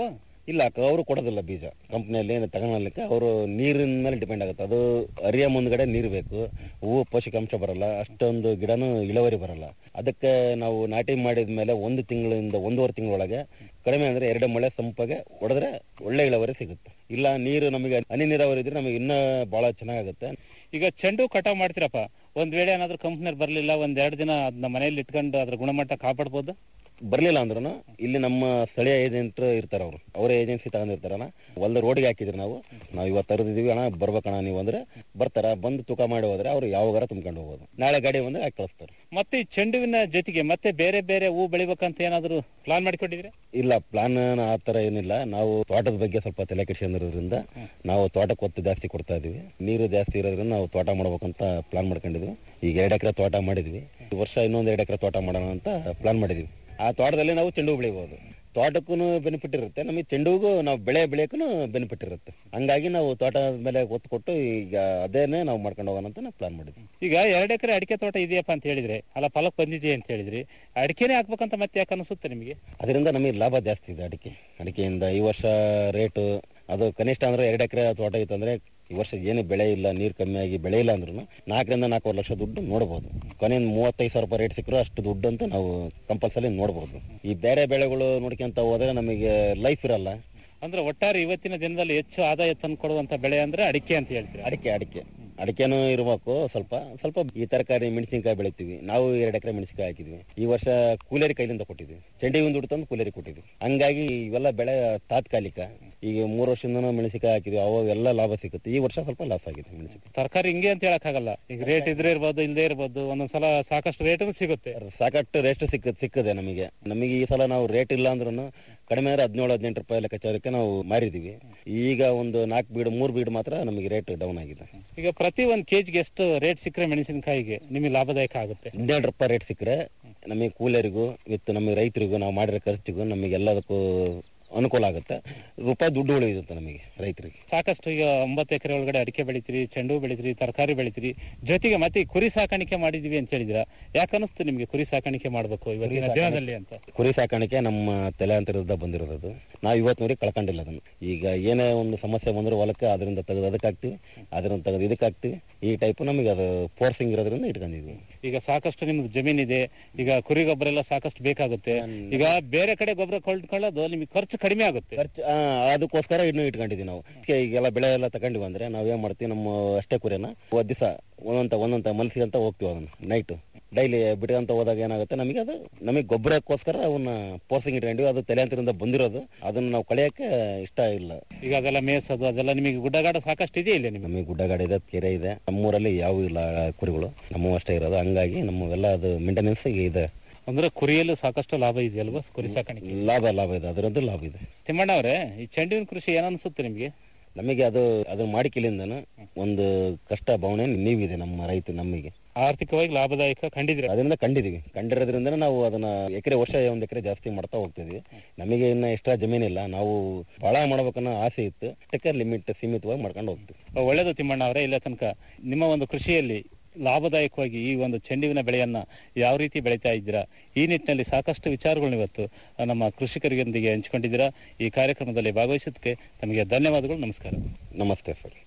ಇಲ್ಲ ಅವರು ಕೊಡೋದಿಲ್ಲ ಬೀಜ ಕಂಪ್ನಿಯಲ್ಲಿ ತಗೊಳ್ಲಿಕ್ಕೆ ಅವರು ನೀರಿನ ಮೇಲೆ ಡಿಪೆಂಡ್ ಆಗುತ್ತೆ ಅದು ಅರಿಯ ಮುಂದ್ಗಡೆ ನೀರು ಬೇಕು ಹೂವು ಪೋಷಕಾಂಶ ಬರಲ್ಲ ಅಷ್ಟೊಂದು ಗಿಡನೂ ಇಳುವರಿ ಬರಲ್ಲ ಅದಕ್ಕೆ ನಾವು ನಾಟಿ ಮಾಡಿದ ಮೇಲೆ ಒಂದು ತಿಂಗಳಿಂದ ಒಂದೂವರೆ ತಿಂಗಳೊಳಗೆ ಕಡಿಮೆ ಅಂದ್ರೆ ಎರಡು ಮಳೆ ಸಂಪಗೆ ಹೊಡೆದ್ರೆ ಒಳ್ಳೆ ಇಳುವರಿ ಸಿಗುತ್ತೆ ಇಲ್ಲ ನೀರು ನಮಗೆ ಹನಿ ನೀರಾವರಿ ಇದ್ರೆ ನಮಗೆ ಇನ್ನೂ ಬಹಳ ಚೆನ್ನಾಗುತ್ತೆ ಈಗ ಚೆಂಡು ಕಟಾವ್ ಮಾಡ್ತೀರಪ್ಪ ಒಂದ್ ವೇಳೆ ಏನಾದ್ರೂ ಕಂಪ್ನಿಯವ್ರು ಬರ್ಲಿಲ್ಲ ಒಂದ್ ಎರಡು ದಿನ ಅದನ್ನ ಮನೇಲಿ ಇಟ್ಕೊಂಡು ಅದ್ರ ಗುಣಮಟ್ಟ ಕಾಪಾಡ್ಬೋದು ಬರ್ಲಿಲ್ಲ ಅಂದ್ರೂ ಇಲ್ಲಿ ನಮ್ಮ ಸ್ಥಳೀಯ ಏಜೆಂಟ್ ಇರ್ತಾರ ಅವರು ಅವರ ಏಜೆನ್ಸಿ ತಗೊಂಡಿರ್ತಾರಲ್ಲ ಹೊಲ್ದ ರೋಡ್ಗೆ ಹಾಕಿದ್ರಿ ನಾವು ನಾವು ಇವತ್ತು ತರದಿದೀವಿ ಅಣ್ಣ ಬರ್ಬೇಕಣ್ಣ ನೀವು ಅಂದ್ರೆ ಬರ್ತಾರ ಬಂದು ತೂಕ ಮಾಡಿ ಹೋದ್ರೆ ಅವ್ರು ಯಾವಾಗಾರ ತುಂಬ್ಕೊಂಡು ಹೋಗ್ಬೋದು ನಾಳೆ ಗಾಡಿ ಬಂದ್ರೆ ಹಾಕಿ ಕಳಿಸ್ತಾರೆ ಮತ್ತೆ ಈ ಚೆಂಡುವಿನ ಜೊತೆಗೆ ಮತ್ತೆ ಬೇರೆ ಬೇರೆ ಹೂ ಬೆಳಿಬೇಕಂತ ಏನಾದ್ರು ಪ್ಲಾನ್ ಮಾಡಿಕೊಂಡಿದ್ರೆ ಇಲ್ಲ ಪ್ಲಾನ್ ಆ ತರ ಏನಿಲ್ಲ ನಾವು ತೋಟದ ಬಗ್ಗೆ ಸ್ವಲ್ಪ ತಲೆ ಕೆಡಿಸ್ಕೊಂಡಿರೋದ್ರಿಂದ ನಾವು ತೋಟಕ್ಕೆ ಒತ್ತು ಜಾಸ್ತಿ ಕೊಡ್ತಾ ಇದೀವಿ ನೀರು ಜಾಸ್ತಿ ಇರೋದ್ರಿಂದ ನಾವು ತೋಟ ಮಾಡ್ಬೇಕಂತ ಪ್ಲಾನ್ ಮಾಡ್ಕೊಂಡಿದ್ವಿ ಈಗ ಎರಡು ಎಕರೆ ತೋಟ ಮಾಡಿದ್ವಿ ಈ ವರ್ಷ ಇನ್ನೊಂದು ಎರಡು ಎಕರೆ ತೋಟ ಮಾಡೋಣ ಅಂತ ಪ್ಲಾನ್ ಮಾಡಿದ್ವಿ ಆ ತೋಟದಲ್ಲಿ ನಾವು ಚೆಂಡು ಹೂ ಬೆಳಿಬಹುದು ತೋಟಕ್ಕೂ ಬೆನಿಫಿಟ್ ಇರುತ್ತೆ ನಮಗೆ ಚೆಂಡುಗೂ ನಾವು ಬೆಳೆ ಬೆಳೆಯಕ್ಕೂ ಬೆನಿಫಿಟ್ ಇರುತ್ತೆ ಹಂಗಾಗಿ ನಾವು ತೋಟದ ಮೇಲೆ ಒತ್ತು ಕೊಟ್ಟು ಈಗ ಅದೇನೆ ನಾವು ಮಾಡ್ಕೊಂಡು ಹೋಗೋಣ ಅಂತ ನಾವು ಪ್ಲಾನ್ ಮಾಡಿದ್ವಿ ಈಗ ಎರಡ್ ಎಕರೆ ಅಡಿಕೆ ತೋಟ ಇದೆಯಪ್ಪ ಅಂತ ಹೇಳಿದ್ರೆ ಅಲ್ಲ ಫಲಕ್ ಬಂದಿದೆ ಅಂತ ಹೇಳಿದ್ರಿ ಅಡಿಕೆನೆ ಹಾಕ್ಬೇಕಂತ ಮತ್ತೆ ಯಾಕೆ ಅನಿಸುತ್ತೆ ನಿಮಗೆ ಅದರಿಂದ ನಮಗೆ ಲಾಭ ಜಾಸ್ತಿ ಇದೆ ಅಡಿಕೆ ಅಡಿಕೆಯಿಂದ ಈ ವರ್ಷ ರೇಟು ಅದು ಕನಿಷ್ಠ ಅಂದ್ರೆ ಎರಡು ಎಕರೆ ತೋಟ ಇತ್ತು ಅಂದ್ರೆ ಈ ವರ್ಷ ಏನು ಬೆಳೆ ಇಲ್ಲ ನೀರು ಕಮ್ಮಿ ಆಗಿ ಬೆಳೆ ಇಲ್ಲ ಅಂದ್ರೂ ನಾಲ್ಕರಿಂದ ನಾಲ್ಕೂವರೆ ಲಕ್ಷ ದುಡ್ಡು ನೋಡಬಹುದು ಕೊನೆಯಿಂದ ಮೂವತ್ತೈದು ಸಾವಿರ ರೂಪಾಯಿ ರೇಟ್ ಸಿಕ್ಕರು ಅಷ್ಟು ದುಡ್ಡು ಅಂತ ನಾವು ಕಂಪಲ್ಸರಿ ನೋಡಬಹುದು ಈ ಬೇರೆ ಬೆಳೆಗಳು ನೋಡ್ಕೊಂತ ಹೋದ್ರೆ ನಮಗೆ ಲೈಫ್ ಇರಲ್ಲ ಅಂದ್ರೆ ಒಟ್ಟಾರೆ ಇವತ್ತಿನ ದಿನದಲ್ಲಿ ಹೆಚ್ಚು ಆದಾಯ ತಂದು ಕೊಡುವಂತ ಬೆಳೆ ಅಂದ್ರೆ ಅಡಿಕೆ ಅಂತ ಹೇಳ್ತೀರಿ ಅಡಿಕೆ ಅಡಿಕೆ ಅಡಿಕೆನೂ ಇರಬೇಕು ಸ್ವಲ್ಪ ಸ್ವಲ್ಪ ಈ ತರಕಾರಿ ಮೆಣಸಿನಕಾಯಿ ಬೆಳಿತೀವಿ ನಾವು ಎರಡು ಎಕರೆ ಮೆಣಸಿನಕಾಯಿ ಹಾಕಿದ್ವಿ ಈ ವರ್ಷ ಕೂಲೇರಿ ಕೈಲಿಂದ ಕೊಟ್ಟಿದ್ವಿ ಚೆಂಡಿ ಒಂದು ದುಡ್ಡು ತಂದು ಕೂಲೇರಿ ಕೊಟ್ಟಿದ್ವಿ ಹಂಗಾಗಿ ಇವೆಲ್ಲ ಬೆಳೆ ತಾತ್ಕಾಲಿಕ ಈಗ ಮೂರು ವರ್ಷದಿಂದ ಮೆಣಸಿನಕಾಯಿ ಹಾಕಿದ್ವಿ ಅವಾಗ ಎಲ್ಲ ಲಾಭ ಸಿಗುತ್ತೆ ಈ ವರ್ಷ ಸ್ವಲ್ಪ ಲಾಸ್ ಆಗಿದೆ ಮೆಣಸಿನಕಾಯಿ ತರಕಾರಿ ಹಿಂಗೆ ಅಂತ ಹೇಳಕ್ಕಾಗಲ್ಲ ಈಗ ರೇಟ್ ಇದ್ರೆ ಇರ್ಬೋದು ಇಲ್ಲದೆ ಇರ್ಬೋದು ಒಂದೊಂದ್ಸಲ ಸಾಕಷ್ಟು ರೇಟ್ ಸಿಗುತ್ತೆ ಸಾಕಷ್ಟು ರೇಟ್ ಸಿಕ್ಕ ಸಿಕ್ಕದೆ ನಮಗೆ ನಮಗೆ ಈ ಸಲ ನಾವು ರೇಟ್ ಇಲ್ಲ ಅಂದ್ರೂ ಕಡಿಮೆ ಅಂದ್ರೆ ಹದಿನೇಳು ಹದಿನೆಂಟು ರೂಪಾಯಿ ಲೆಕ್ಕಾಚಾರಕ್ಕೆ ನಾವು ಮಾರಿದೀವಿ ಈಗ ಒಂದು ನಾಲ್ಕು ಬೀಡು ಮೂರು ಬೀಡು ಮಾತ್ರ ನಮಗೆ ರೇಟ್ ಡೌನ್ ಆಗಿದೆ ಈಗ ಪ್ರತಿ ಒಂದ್ ಕೆಜಿಗೆ ಎಷ್ಟು ರೇಟ್ ಸಿಕ್ಕರೆ ಮೆಣಸಿನಕಾಯಿಗೆ ನಿಮಗೆ ಲಾಭದಾಯಕ ಆಗುತ್ತೆ ಹದಿನೇಳು ರೂಪಾಯಿ ರೇಟ್ ಸಿಕ್ಕರೆ ನಮಗೆ ಕೂಲರಿಗೂ ವಿತ್ ನಮಗೆ ರೈತರಿಗೂ ನಾವು ಮಾಡಿರೋ ಖರ್ಚಿಗೂ ನಮಗೆ ಎಲ್ಲದಕ್ಕೂ ಅನುಕೂಲ ಆಗುತ್ತೆ ರೂಪಾಯಿ ದುಡ್ಡು ಉಳಿಯುತ್ತೆ ನಮಗೆ ರೈತರಿಗೆ ಸಾಕಷ್ಟು ಈಗ ಒಂಬತ್ತು ಎಕರೆ ಒಳಗಡೆ ಅಡಿಕೆ ಬೆಳಿತೀರಿ ಚೆಂಡು ಹೂ ಬೆಳಿತೀರಿ ತರಕಾರಿ ಬೆಳಿತೀರಿ ಜೊತೆಗೆ ಮತ್ತೆ ಈ ಕುರಿ ಸಾಕಾಣಿಕೆ ಮಾಡಿದೀವಿ ಅಂತ ಹೇಳಿದ್ರ ಯಾಕನ್ನಿಸ್ತು ನಿಮ್ಗೆ ಕುರಿ ಸಾಕಾಣಿಕೆ ಮಾಡ್ಬೇಕು ಇವತ್ತಿನ ದಿನದಲ್ಲಿ ಅಂತ ಕುರಿ ಸಾಕಾಣಿಕೆ ನಮ್ಮ ತಲೆಯಾಂತರದಿಂದ ಬಂದಿರೋದು ಅದು ನಾವು ಇವತ್ತಿನವರೆಗೆ ಕಳ್ಕೊಂಡಿಲ್ಲ ಅದನ್ನು ಈಗ ಏನೇ ಒಂದು ಸಮಸ್ಯೆ ಬಂದ್ರೆ ಹೊಲಕ್ಕೆ ಅದರಿಂದ ತೆಗೆದು ಅದಕ್ಕೆ ಹಾಕ್ತಿವಿ ಅದರಿಂದ ತೆಗೆದು ಇದಕ್ಕೆ ಹಾಕ್ತಿವಿ ಈ ಟೈಪ್ ನಮಗೆ ಅದು ಫೋರ್ಸಿಂಗ್ ಇರೋದ್ರಿಂದ ಇಟ್ಕೊಂಡಿದ್ವಿ ಈಗ ಸಾಕಷ್ಟು ನಿಮ್ದು ಜಮೀನ್ ಇದೆ ಈಗ ಕುರಿ ಗೊಬ್ಬರ ಎಲ್ಲ ಸಾಕಷ್ಟು ಬೇಕಾಗುತ್ತೆ ಈಗ ಬೇರೆ ಕಡೆ ಗೊಬ್ಬರ ಕೊಳ್ಳೋದು ನಿಮಗೆ ಖರ್ಚು ಕಡಿಮೆ ಆಗುತ್ತೆ ಖರ್ಚು ಆ, ಅದಕ್ಕೋಸ್ಕರ ಇನ್ನು ಇಟ್ಕೊಂಡಿದ್ವಿ ನಾವು ಅದಕ್ಕೆ ಈಗೆಲ್ಲ ಬೆಳೆ ಎಲ್ಲ ತಗೊಂಡಿವಿ ಅಂದ್ರೆ ನಾವ್ ಏನ್ ಮಾಡ್ತೀವಿ ನಮ್ಮ ಅಷ್ಟೇ ಕುರಿನ ಒಂದ್ ದಿವಸ ಒಂದೊಂತ ಒಂದೊಂತ ಮಲ್ಸಿಗಂತ ಹೋಗ್ತೀವಿ ಅದನ್ನ ನೈಟ್ ಡೈಲಿ ಬಿಟ್ಕೊಂತ ಹೋದಾಗ ಏನಾಗುತ್ತೆ ನಮಗೆ ಅದು ನಮಗೆ ಗೊಬ್ಬರಕ್ಕೋಸ್ಕರ ಅವನ್ನ ಪೋರ್ಸಿಂಗ್ ಇಟ್ಕೊಂಡಿವಿ ಅದು ತಲೆಯಂತರಿಂದ ಬಂದಿರೋದು ಅದನ್ನ ನಾವು ಕಳೆಯಕ್ಕೆ ಇಷ್ಟ ಇಲ್ಲ ಈಗ ಅದೆಲ್ಲ ಮೇಸೋದು ಅದೆಲ್ಲ ನಿಮಗೆ ಗುಡ್ಡಗಾಡ ಸಾಕಷ್ಟು ಇದೆ ಇಲ್ಲ ನಿಮಗೆ ನಮಗೆ ಗುಡ್ಡಗಾಡ ಇದೆ ಕೆರೆ ಇದೆ ನಮ್ಮೂರಲ್ಲಿ ಯಾವ ಇಲ್ಲ ಕುರಿಗಳು ನಮ್ಮ ಅಷ್ಟೇ ಇರೋದು ಹಂಗಾಗಿ ನಮ್ಮವೆಲ್ಲ ಅದು ಮೇಂಟೆನೆನ್ಸ್ ಇದೆ ಅಂದ್ರೆ ಕುರಿಯಲ್ಲೂ ಸಾಕಷ್ಟು ಲಾಭ ಇದೆಯಲ್ವಾ ಕುರಿ ಸಾಕಾಣಿಕೆ ಲಾಭ ಲಾಭ ಇದೆ ಅದರದ್ದು ಲಾಭ ಇದೆ ತಿಮ್ಮಣ್ಣ ಅವರೇ ಈ ಚೆಂಡುವಿನ ಕೃಷಿ ಏನನ್ಸುತ್ತೆ ನಿಮಗೆ ನಮಗೆ ಅದು ಅದು ಮಾಡಿಕೆಲಿಂದನು ಒಂದು ಕಷ್ಟ ಭಾವನೆ ನೀವಿದೆ ನಮ್ಮ ರೈತ ನಮಗೆ ಆರ್ಥಿಕವಾಗಿ ಲಾಭದಾಯಕ ಕಂಡಿದ್ರೆ ಅದರಿಂದ ಕಂಡಿದೀವಿ ಕಂಡಿರೋದ್ರಿಂದ ನಾವು ಅದನ್ನ ಎಕರೆ ವರ್ಷ ಒಂದ್ ಎಕರೆ ಜಾಸ್ತಿ ಮಾಡ್ತಾ ಹೋಗ್ತಿದ್ವಿ ನಮಗೆ ಇನ್ನ ಎಕ್ಸ್ಟ್ರಾ ಜಮೀನಿಲ್ಲ ನಾವು ಬಹಳ ಮಾಡ್ಬೇಕನ್ನೋ ಆಸೆ ಇತ್ತು ಅದಕ್ಕೆ ಲಿಮಿಟ್ ಸೀಮಿತವಾಗಿ ಮಾಡ್ಕೊಂಡು ಹೋಗ್ತೀವಿ ಒಳ್ಳೆಯದು ತಿಮ್ಮಣ್ಣ ಅವರೇ ಇಲ್ಲ ತನಕ ನಿಮ್ಮ ಒಂದು ಕೃಷಿಯಲ್ಲಿ ಲಾಭದಾಯಕವಾಗಿ ಈ ಒಂದು ಚೆಂಡುವಿನ ಬೆಳೆಯನ್ನ ಯಾವ ರೀತಿ ಬೆಳೀತಾ ಇದ್ದೀರಾ ಈ ನಿಟ್ಟಿನಲ್ಲಿ ಸಾಕಷ್ಟು ವಿಚಾರಗಳನ್ನ ಇವತ್ತು ನಮ್ಮ ಕೃಷಿಕರಿಗೊಂದಿಗೆ ಹಂಚಿಕೊಂಡಿದ್ದೀರಾ ಈ ಕಾರ್ಯಕ್ರಮದಲ್ಲಿ ಭಾಗವಹಿಸೋದಕ್ಕೆ ತಮಗೆ ಧನ್ಯವಾದಗಳು ನಮಸ್ಕಾರ ನಮಸ್ತೆ ಸರ್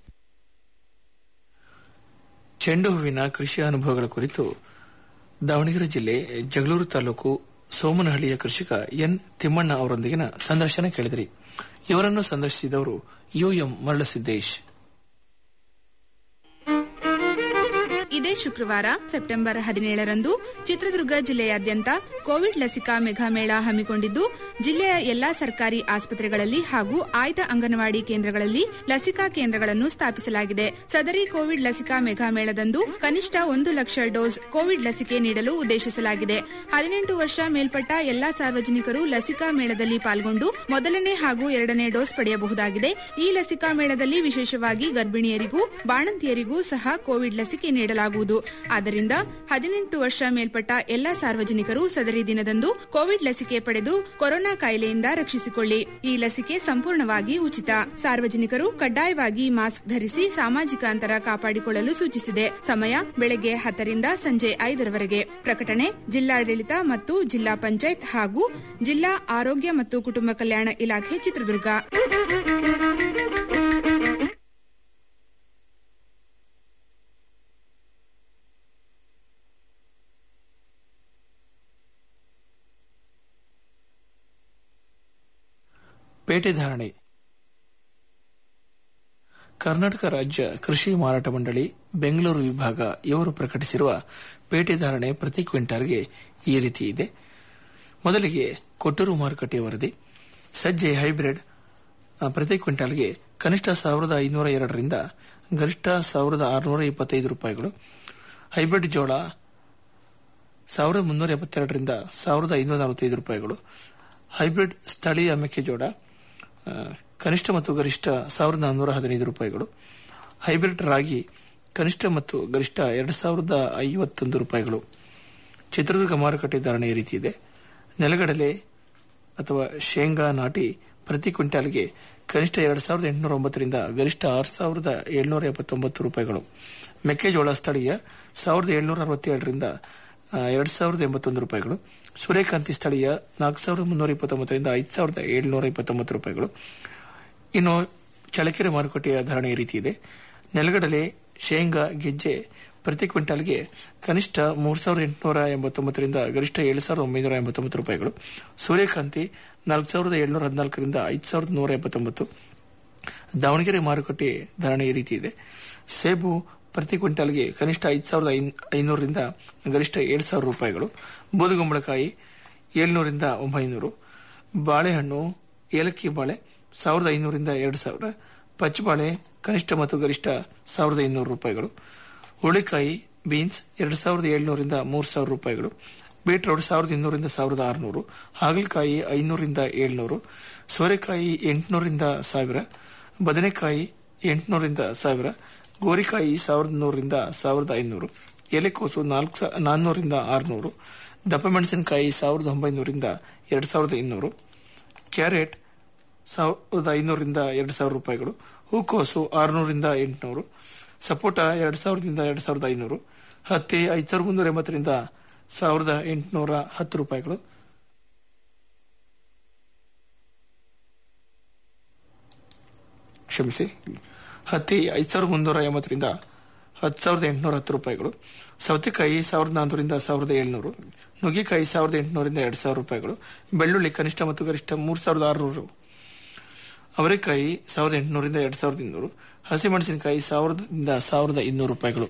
ಚೆಂಡು ಹೂವಿನ ಕೃಷಿ ಅನುಭವಗಳ ಕುರಿತು ದಾವಣಗೆರೆ ಜಿಲ್ಲೆ ಜಗಳೂರು ತಾಲೂಕು ಸೋಮನಹಳ್ಳಿಯ ಕೃಷಿಕ ಎನ್ ತಿಮ್ಮಣ್ಣ ಅವರೊಂದಿಗಿನ ಸಂದರ್ಶನ ಕೇಳಿದಿರಿ ಇವರನ್ನು ಸಂದರ್ಶಿಸಿದವರು ಯುಎಂ ಮರಳಸಿದ್ದೇಶ್ ಇದೇ ಶುಕ್ರವಾರ ಸೆಪ್ಟೆಂಬರ್ ಹದಿನೇಳರಂದು ಚಿತ್ರದುರ್ಗ ಜಿಲ್ಲೆಯಾದ್ಯಂತ ಕೋವಿಡ್ ಲಸಿಕಾ ಮೆಗಾಮೇಳ ಹಮ್ಮಿಕೊಂಡಿದ್ದು ಜಿಲ್ಲೆಯ ಎಲ್ಲಾ ಸರ್ಕಾರಿ ಆಸ್ಪತ್ರೆಗಳಲ್ಲಿ ಹಾಗೂ ಆಯ್ದ ಅಂಗನವಾಡಿ ಕೇಂದ್ರಗಳಲ್ಲಿ ಲಸಿಕಾ ಕೇಂದ್ರಗಳನ್ನು ಸ್ಥಾಪಿಸಲಾಗಿದೆ ಸದರಿ ಕೋವಿಡ್ ಲಸಿಕಾ ಮೆಗಾಮೇಳದಂದು ಕನಿಷ್ಠ ಒಂದು ಲಕ್ಷ ಡೋಸ್ ಕೋವಿಡ್ ಲಸಿಕೆ ನೀಡಲು ಉದ್ದೇಶಿಸಲಾಗಿದೆ ಹದಿನೆಂಟು ವರ್ಷ ಮೇಲ್ಪಟ್ಟ ಎಲ್ಲಾ ಸಾರ್ವಜನಿಕರು ಲಸಿಕಾ ಮೇಳದಲ್ಲಿ ಪಾಲ್ಗೊಂಡು ಮೊದಲನೇ ಹಾಗೂ ಎರಡನೇ ಡೋಸ್ ಪಡೆಯಬಹುದಾಗಿದೆ ಈ ಲಸಿಕಾ ಮೇಳದಲ್ಲಿ ವಿಶೇಷವಾಗಿ ಗರ್ಭಿಣಿಯರಿಗೂ ಬಾಣಂತಿಯರಿಗೂ ಸಹ ಕೋವಿಡ್ ಲಸಿಕೆ ನೀಡಲಾಗುವುದು ಆಚರಿಸಲಾಗುವುದು ಆದ್ದರಿಂದ ಹದಿನೆಂಟು ವರ್ಷ ಮೇಲ್ಪಟ್ಟ ಎಲ್ಲಾ ಸಾರ್ವಜನಿಕರು ಸದರಿ ದಿನದಂದು ಕೋವಿಡ್ ಲಸಿಕೆ ಪಡೆದು ಕೊರೋನಾ ಕಾಯಿಲೆಯಿಂದ ರಕ್ಷಿಸಿಕೊಳ್ಳಿ ಈ ಲಸಿಕೆ ಸಂಪೂರ್ಣವಾಗಿ ಉಚಿತ ಸಾರ್ವಜನಿಕರು ಕಡ್ಡಾಯವಾಗಿ ಮಾಸ್ಕ್ ಧರಿಸಿ ಸಾಮಾಜಿಕ ಅಂತರ ಕಾಪಾಡಿಕೊಳ್ಳಲು ಸೂಚಿಸಿದೆ ಸಮಯ ಬೆಳಗ್ಗೆ ಹತ್ತರಿಂದ ಸಂಜೆ ಐದರವರೆಗೆ ಪ್ರಕಟಣೆ ಜಿಲ್ಲಾಡಳಿತ ಮತ್ತು ಜಿಲ್ಲಾ ಪಂಚಾಯತ್ ಹಾಗೂ ಜಿಲ್ಲಾ ಆರೋಗ್ಯ ಮತ್ತು ಕುಟುಂಬ ಕಲ್ಯಾಣ ಇಲಾಖೆ ಚಿತ್ರದುರ್ಗ ಪೇಟೆ ಧಾರಣೆ ಕರ್ನಾಟಕ ರಾಜ್ಯ ಕೃಷಿ ಮಾರಾಟ ಮಂಡಳಿ ಬೆಂಗಳೂರು ವಿಭಾಗ ಇವರು ಪ್ರಕಟಿಸಿರುವ ಪೇಟೆ ಧಾರಣೆ ಪ್ರತಿ ಕ್ವಿಂಟಾಲ್ಗೆ ಈ ರೀತಿ ಇದೆ ಮೊದಲಿಗೆ ಕೊಟ್ಟೂರು ಮಾರುಕಟ್ಟೆ ವರದಿ ಸಜ್ಜೆ ಹೈಬ್ರಿಡ್ ಆ, ಪ್ರತಿ ಕ್ವಿಂಟಾಲ್ಗೆ ಕನಿಷ್ಠ ಸಾವಿರದ ಐನೂರ ಎರಡರಿಂದ ಗರಿಷ್ಠ ಸಾವಿರದ ಆರುನೂರ ಇಪ್ಪತ್ತೈದು ರೂಪಾಯಿಗಳು ಹೈಬ್ರಿಡ್ ಜೋಳ ಸಾವಿರದ ಮುನ್ನೂರ ಎಪ್ಪತ್ತೆರಡರಿಂದ ಸಾವಿರದ ಐನೂರ ನಲವತ್ತೈದು ರೂಪಾಯಿಗಳು ಹೈಬ್ರಿಡ್ ಸ್ಥಳೀಯ ಮೆಕ್ಕೆಜೋಳ ಆ, ಕನಿಷ್ಠ ಮತ್ತು ಗರಿಷ್ಠ ಸಾವಿರದ ನಾನ್ನೂರ ಹದಿನೈದು ರೂಪಾಯಿಗಳು ಹೈಬ್ರಿಡ್ ರಾಗಿ ಕನಿಷ್ಠ ಮತ್ತು ಗರಿಷ್ಠ ಎರಡು ಸಾವಿರದ ಐವತ್ತೊಂದು ರೂಪಾಯಿಗಳು ಚಿತ್ರದುರ್ಗ ಮಾರುಕಟ್ಟೆ ಧಾರಣೆ ಈ ರೀತಿ ಇದೆ ನೆಲಗಡಲೆ ಅಥವಾ ಶೇಂಗಾ ನಾಟಿ ಪ್ರತಿ ಕ್ವಿಂಟಾಲ್ಗೆ ಕನಿಷ್ಠ ಎರಡು ಸಾವಿರದ ಎಂಟುನೂರ ಒಂಬತ್ತರಿಂದ ಗರಿಷ್ಠ ಆರು ಸಾವಿರದ ಏಳ್ನೂರ ಎಪ್ಪತ್ತೊಂಬತ್ತು ರೂಪಾಯಿಗಳು ಮೆಕ್ಕೆಜೋಳ ಸ್ಥಳೀಯ ಸಾವಿರದ ಏಳ್ನೂರ ಅರವತ್ತೇಳರಿಂದ ಎರಡು ಸಾವಿರದ ಎಂಬತ್ತೊಂದು ರೂಪಾಯಿಗಳು ಸೂರ್ಯಕಾಂತಿ ಸ್ಥಳೀಯ ನಾಲ್ಕು ಸಾವಿರದ ಮುನ್ನೂರ ಇಪ್ಪತ್ತೊಂಬತ್ತರಿಂದ ಐದು ಸಾವಿರದ ಏಳ್ನೂರ ಇಪ್ಪತ್ತೊಂಬತ್ತು ರೂಪಾಯಿಗಳು ಇನ್ನು ಚಳಕೆರೆ ಮಾರುಕಟ್ಟೆಯ ಧಾರಣೆ ಈ ರೀತಿ ಇದೆ ನೆಲಗಡಲೆ ಶೇಂಗಾ ಗೆಜ್ಜೆ ಪ್ರತಿ ಕ್ವಿಂಟಾಲ್ಗೆ ಕನಿಷ್ಠ ಮೂರು ಸಾವಿರದ ಎಂಟುನೂರ ಎಂಬತ್ತೊಂಬತ್ತರಿಂದ ಗರಿಷ್ಠ ಏಳು ಸಾವಿರದ ಒಂಬೈನೂರ ಎಂಬತ್ತೊಂಬತ್ತು ರೂಪಾಯಿಗಳು ಸೂರ್ಯಕಾಂತಿ ನಾಲ್ಕು ಸಾವಿರದ ಏಳ್ನೂರ ಹದಿನಾಲ್ಕರಿಂದ ಐದು ಸಾವಿರದ ನೂರ ಎಪ್ಪತ್ತೊಂಬತ್ತು ದಾವಣಗೆರೆ ಮಾರುಕಟ್ಟೆ ಧಾರಣೆ ಈ ರೀತಿ ಇದೆ ಸೇಬು ಪ್ರತಿ ಕ್ವಿಂಟಾಲ್ಗೆ ಕನಿಷ್ಠ ಐದು ಸಾವಿರದ ಐನೂರರಿಂದ ಗರಿಷ್ಠ ಏಳು ಸಾವಿರ ರೂಪಾಯಿಗಳು ಬೂದುಗುಂಬಳಕಾಯಿ ಏಳ್ನೂರಿಂದ ಒಂಬೈನೂರು ಬಾಳೆಹಣ್ಣು ಏಲಕ್ಕಿ ಬಾಳೆ ಸಾವಿರದ ಐನೂರಿಂದ ಎರಡು ಸಾವಿರ ಪಚ್ಚಬಾಳೆ ಕನಿಷ್ಠ ಮತ್ತು ಗರಿಷ್ಠ ಸಾವಿರದ ಇನ್ನೂರು ರೂಪಾಯಿಗಳು ಹುಳಿಕಾಯಿ ಬೀನ್ಸ್ ಎರಡು ಸಾವಿರದ ಏಳ್ನೂರಿಂದ ಮೂರು ಸಾವಿರ ರೂಪಾಯಿಗಳು ಬೀಟ್ರೋಟ್ ಸಾವಿರದ ಇನ್ನೂರಿಂದ ಸಾವಿರದ ಆರುನೂರು ಹಾಗಲಕಾಯಿ ಐನೂರಿಂದ ಏಳ್ನೂರು ಸೋರೆಕಾಯಿ ಎಂಟುನೂರಿಂದ ಸಾವಿರ ಬದನೆಕಾಯಿ ಎಂಟುನೂರಿಂದ ಸಾವಿರ ಗೋರಿಕಾಯಿ ಸಾವಿರದ ನೂರರಿಂದ ಸಾವಿರದ ಐನೂರು ಎಲೆಕೋಸು ನಾಲ್ಕು ಸಾ ನಾನ್ನೂರಿಂದ ಆರುನೂರು ದಪ್ಪ ಮೆಣಸಿನಕಾಯಿ ಸಾವಿರದ ಒಂಬೈನೂರಿಂದ ಎರಡು ಸಾವಿರದ ಇನ್ನೂರು ಕ್ಯಾರೆಟ್ ಸಾವಿರದ ಐನೂರರಿಂದ ಎರಡು ಸಾವಿರ ರೂಪಾಯಿಗಳು ಹೂಕೋಸು ಆರುನೂರಿಂದ ಎಂಟುನೂರು ಸಪೋಟ ಎರಡು ಸಾವಿರದಿಂದ ಎರಡು ಸಾವಿರದ ಐನೂರು ಹತ್ತಿ ಐದು ಸಾವಿರದ ಮುನ್ನೂರ ಎಂಬತ್ತರಿಂದ ಸಾವಿರದ ಎಂಟುನೂರ ಹತ್ತು ರೂಪಾಯಿಗಳು ಕ್ಷಮಿಸಿ ಹತ್ತಿ ಐದು ಸಾವಿರದ ಮುನ್ನೂರ ಎಂಬತ್ತರಿಂದ ಹತ್ತು ಸಾವಿರದ ಎಂಟುನೂರ ಹತ್ತು ರೂಪಾಯಿಗಳು ಸೌತೆಕಾಯಿ ಸಾವಿರದ ನಾನ್ನೂರಿಂದ ಸಾವಿರದ ಏಳ್ನೂರು ನುಗ್ಗೆಕಾಯಿ ಸಾವಿರದ ಎಂಟುನೂರಿಂದ ಎರಡು ಸಾವಿರ ರೂಪಾಯಿಗಳು ಬೆಳ್ಳುಳ್ಳಿ ಕನಿಷ್ಠ ಮತ್ತು ಗರಿಷ್ಠ ಮೂರು ಸಾವಿರದ ಆರುನೂರು ಅವರೆಕಾಯಿ ಸಾವಿರದ ಎಂಟುನೂರಿಂದ ಎರಡು ಸಾವಿರದ ಇನ್ನೂರು ಹಸಿಮೆಣಸಿನಕಾಯಿ ಸಾವಿರದಿಂದ ಸಾವಿರದ ಇನ್ನೂರು ರೂಪಾಯಿಗಳು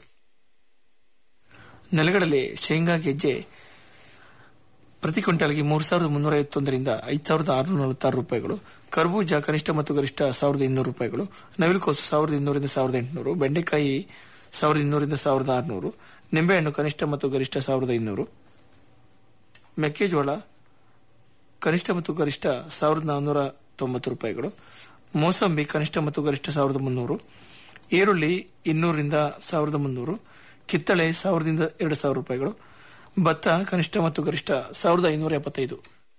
ನೆಲಗಡಲೆ ಶೇಂಗಾ ಗೆಜ್ಜೆ ಪ್ರತಿ ಕ್ವಿಂಟಾಲ್ಗೆ ಮೂರು ಸಾವಿರದ ಮುನ್ನೂರ ಐವತ್ತೊಂದರಿಂದ ಐದು ಸಾವಿರದ ಆರುನೂರ ನಲವತ್ತಾರು ರೂಪಾಯಿಗಳು ಕರ್ಬೂಜ ಕನಿಷ್ಠ ಮತ್ತು ಗರಿಷ್ಠ ಸಾವಿರದ ಇನ್ನೂರು ರೂಪಾಯಿಗಳು ನವಿಲುಕೋಸು ಸಾವಿರದ ಇನ್ನೂರಿಂದ ಸಾವಿರದ ಎಂಟುನೂರು ಬೆಂಡೆಕಾಯಿ ಸಾವಿರದ ಇನ್ನೂರಿಂದ ಸಾವಿರದ ಆರುನೂರು ನಿಂಬೆಹಣ್ಣು ಕನಿಷ್ಠ ಮತ್ತು ಗರಿಷ್ಠ ಸಾವಿರದ ಇನ್ನೂರು ಮೆಕ್ಕೆಜೋಳ ಕನಿಷ್ಠ ಮತ್ತು ಗರಿಷ್ಠ ಸಾವಿರದ ನಾನ್ನೂರ ತೊಂಬತ್ತು ರೂಪಾಯಿಗಳು ಮೋಸಂಬಿ ಕನಿಷ್ಠ ಮತ್ತು ಗರಿಷ್ಠ ಸಾವಿರದ ಮುನ್ನೂರು ಈರುಳ್ಳಿ ಇನ್ನೂರಿಂದ ಸಾವಿರದ ಮುನ್ನೂರು ಕಿತ್ತಳೆ ಸಾವಿರದಿಂದ ಎರಡು ಸಾವಿರ ರೂಪಾಯಿಗಳು ಭತ್ತ ಕನಿಷ್ಠ ಮತ್ತು ಗರಿಷ್ಠ ಸಾವಿರದ ಐನೂರ ಎಪ್ಪತ್ತೈದು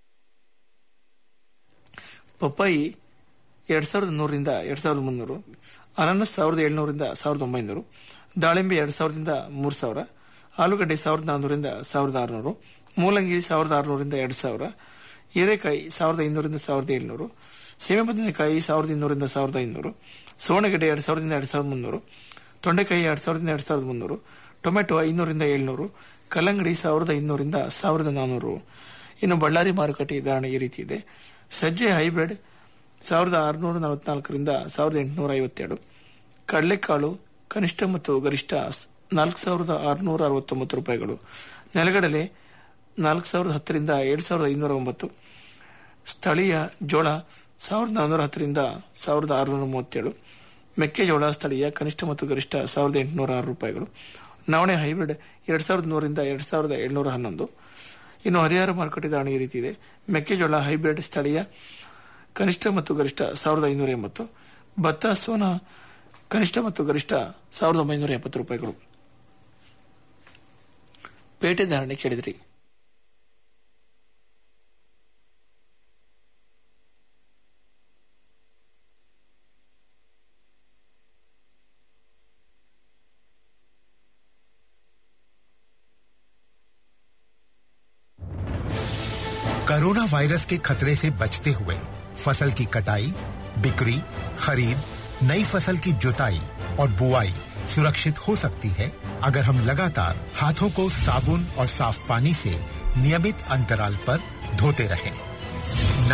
ಪಪ್ಪಾಯಿ ಎರಡ್ ಸಾವಿರದ ನೂರರಿಂದ ಎರಡ್ ಸಾವಿರದ ಮುನ್ನೂರು ಅನಾನಸ್ ಸಾವಿರದ ಏಳ್ನೂರಿಂದ ಸಾವಿರದ ಒಂಬೈನೂರು ದಾಳಿಂಬೆ ಎರಡ್ ಸಾವಿರದಿಂದ ಮೂರು ಸಾವಿರ ಆಲೂಗಡ್ಡೆ ಸಾವಿರದ ನಾನ್ನೂರಿಂದ ಸಾವಿರದ ಆರುನೂರು ಮೂಲಂಗಿ ಸಾವಿರದ ಆರುನೂರಿಂದ ಎರಡು ಸಾವಿರ ಹೀರೆಕಾಯಿ ಸಾವಿರದ ಐನೂರಿಂದ ಸಾವಿರದ ಏಳ್ನೂರು ಸೀಮೆ ಬದನೆಕಾಯಿ ಸಾವಿರದ ಇನ್ನೂರಿಂದ ಸಾವಿರದ ಐನೂರು ಸೋಣಗೆಡ್ಡೆ ಎರಡು ಸಾವಿರದಿಂದ ಎರಡು ಸಾವಿರದ ಮುನ್ನೂರು ತೊಂಡೆಕಾಯಿ ಎರಡು ಸಾವಿರದಿಂದ ಎರಡು ಸಾವಿರದ ಮುನ್ನೂರು ಟೊಮೆಟೊ ಐನೂರಿಂದ ಏಳ್ನೂರು ಕಲ್ಲಂಗಡಿ ಸಾವಿರದ ಇನ್ನೂರಿಂದ ಸಾವಿರದ ನಾನ್ನೂರು ಇನ್ನು ಬಳ್ಳಾರಿ ಮಾರುಕಟ್ಟೆ ಧಾರಣೆ ಈ ರೀತಿ ಇದೆ ಸಜ್ಜೆ ಹೈಬ್ರಿಡ್ ಸಾವಿರದ ಆರುನೂರ ನಲವತ್ನಾಲ್ಕರಿಂದ ಸಾವಿರದ ಎಂಟುನೂರ ಐವತ್ತೆರಡು ಕಡಲೆಕಾಳು ಕನಿಷ್ಠ ಮತ್ತು ಗರಿಷ್ಠ ನಾಲ್ಕು ಸಾವಿರದ ಆರುನೂರ ಅರವತ್ತೊಂಬತ್ತು ರೂಪಾಯಿಗಳು ನೆಲಗಡಲೆ ನಾಲ್ಕು ಸಾವಿರದ ಹತ್ತರಿಂದ ಏಳು ಸಾವಿರದ ಐನೂರ ಒಂಬತ್ತು ಸ್ಥಳೀಯ ಜೋಳ ಸಾವಿರದ ನಾನ್ನೂರ ಹತ್ತರಿಂದ ಸಾವಿರದ ಆರುನೂರ ಮೂವತ್ತೇಳು ಮೆಕ್ಕೆಜೋಳ ಸ್ಥಳೀಯ ಕನಿಷ್ಠ ಮತ್ತು ಗರಿಷ್ಠ ಸಾವಿರದ ಎಂಟುನೂರ ಆರು ರೂಪಾಯಿಗಳು ನವಣೆ ಹೈಬ್ರಿಡ್ ಎರಡು ಸಾವಿರದ ನೂರಿಂದ ಎರಡು ಸಾವಿರದ ಏಳ್ನೂರ ಹನ್ನೊಂದು ಇನ್ನು ಹರಿಹರ ಮಾರುಕಟ್ಟೆ ಧಾರಣೆ ಈ ರೀತಿ ಇದೆ ಮೆಕ್ಕೆಜೋಳ ಹೈಬ್ರಿಡ್ ಸ್ಥಳೀಯ ಕನಿಷ್ಠ ಮತ್ತು ಗರಿಷ್ಠ ಸಾವಿರದ ಐನೂರ ಎಂಬತ್ತು ಭತ್ತ ಸೋನಾ ಕನಿಷ್ಠ ಮತ್ತು ಗರಿಷ್ಠ ಸಾವಿರದ ಒಂಬೈನೂರ ಎಪ್ಪತ್ತು ರೂಪಾಯಿಗಳು ಪೇಟೆ ಧಾರಣೆ ಕೇಳಿದ್ರಿ कोरोना वायरस के खतरे से बचते हुए फसल की कटाई बिक्री खरीद नई फसल की जुताई और बुआई सुरक्षित हो सकती है अगर हम लगातार हाथों को साबुन और साफ पानी से नियमित अंतराल पर धोते रहें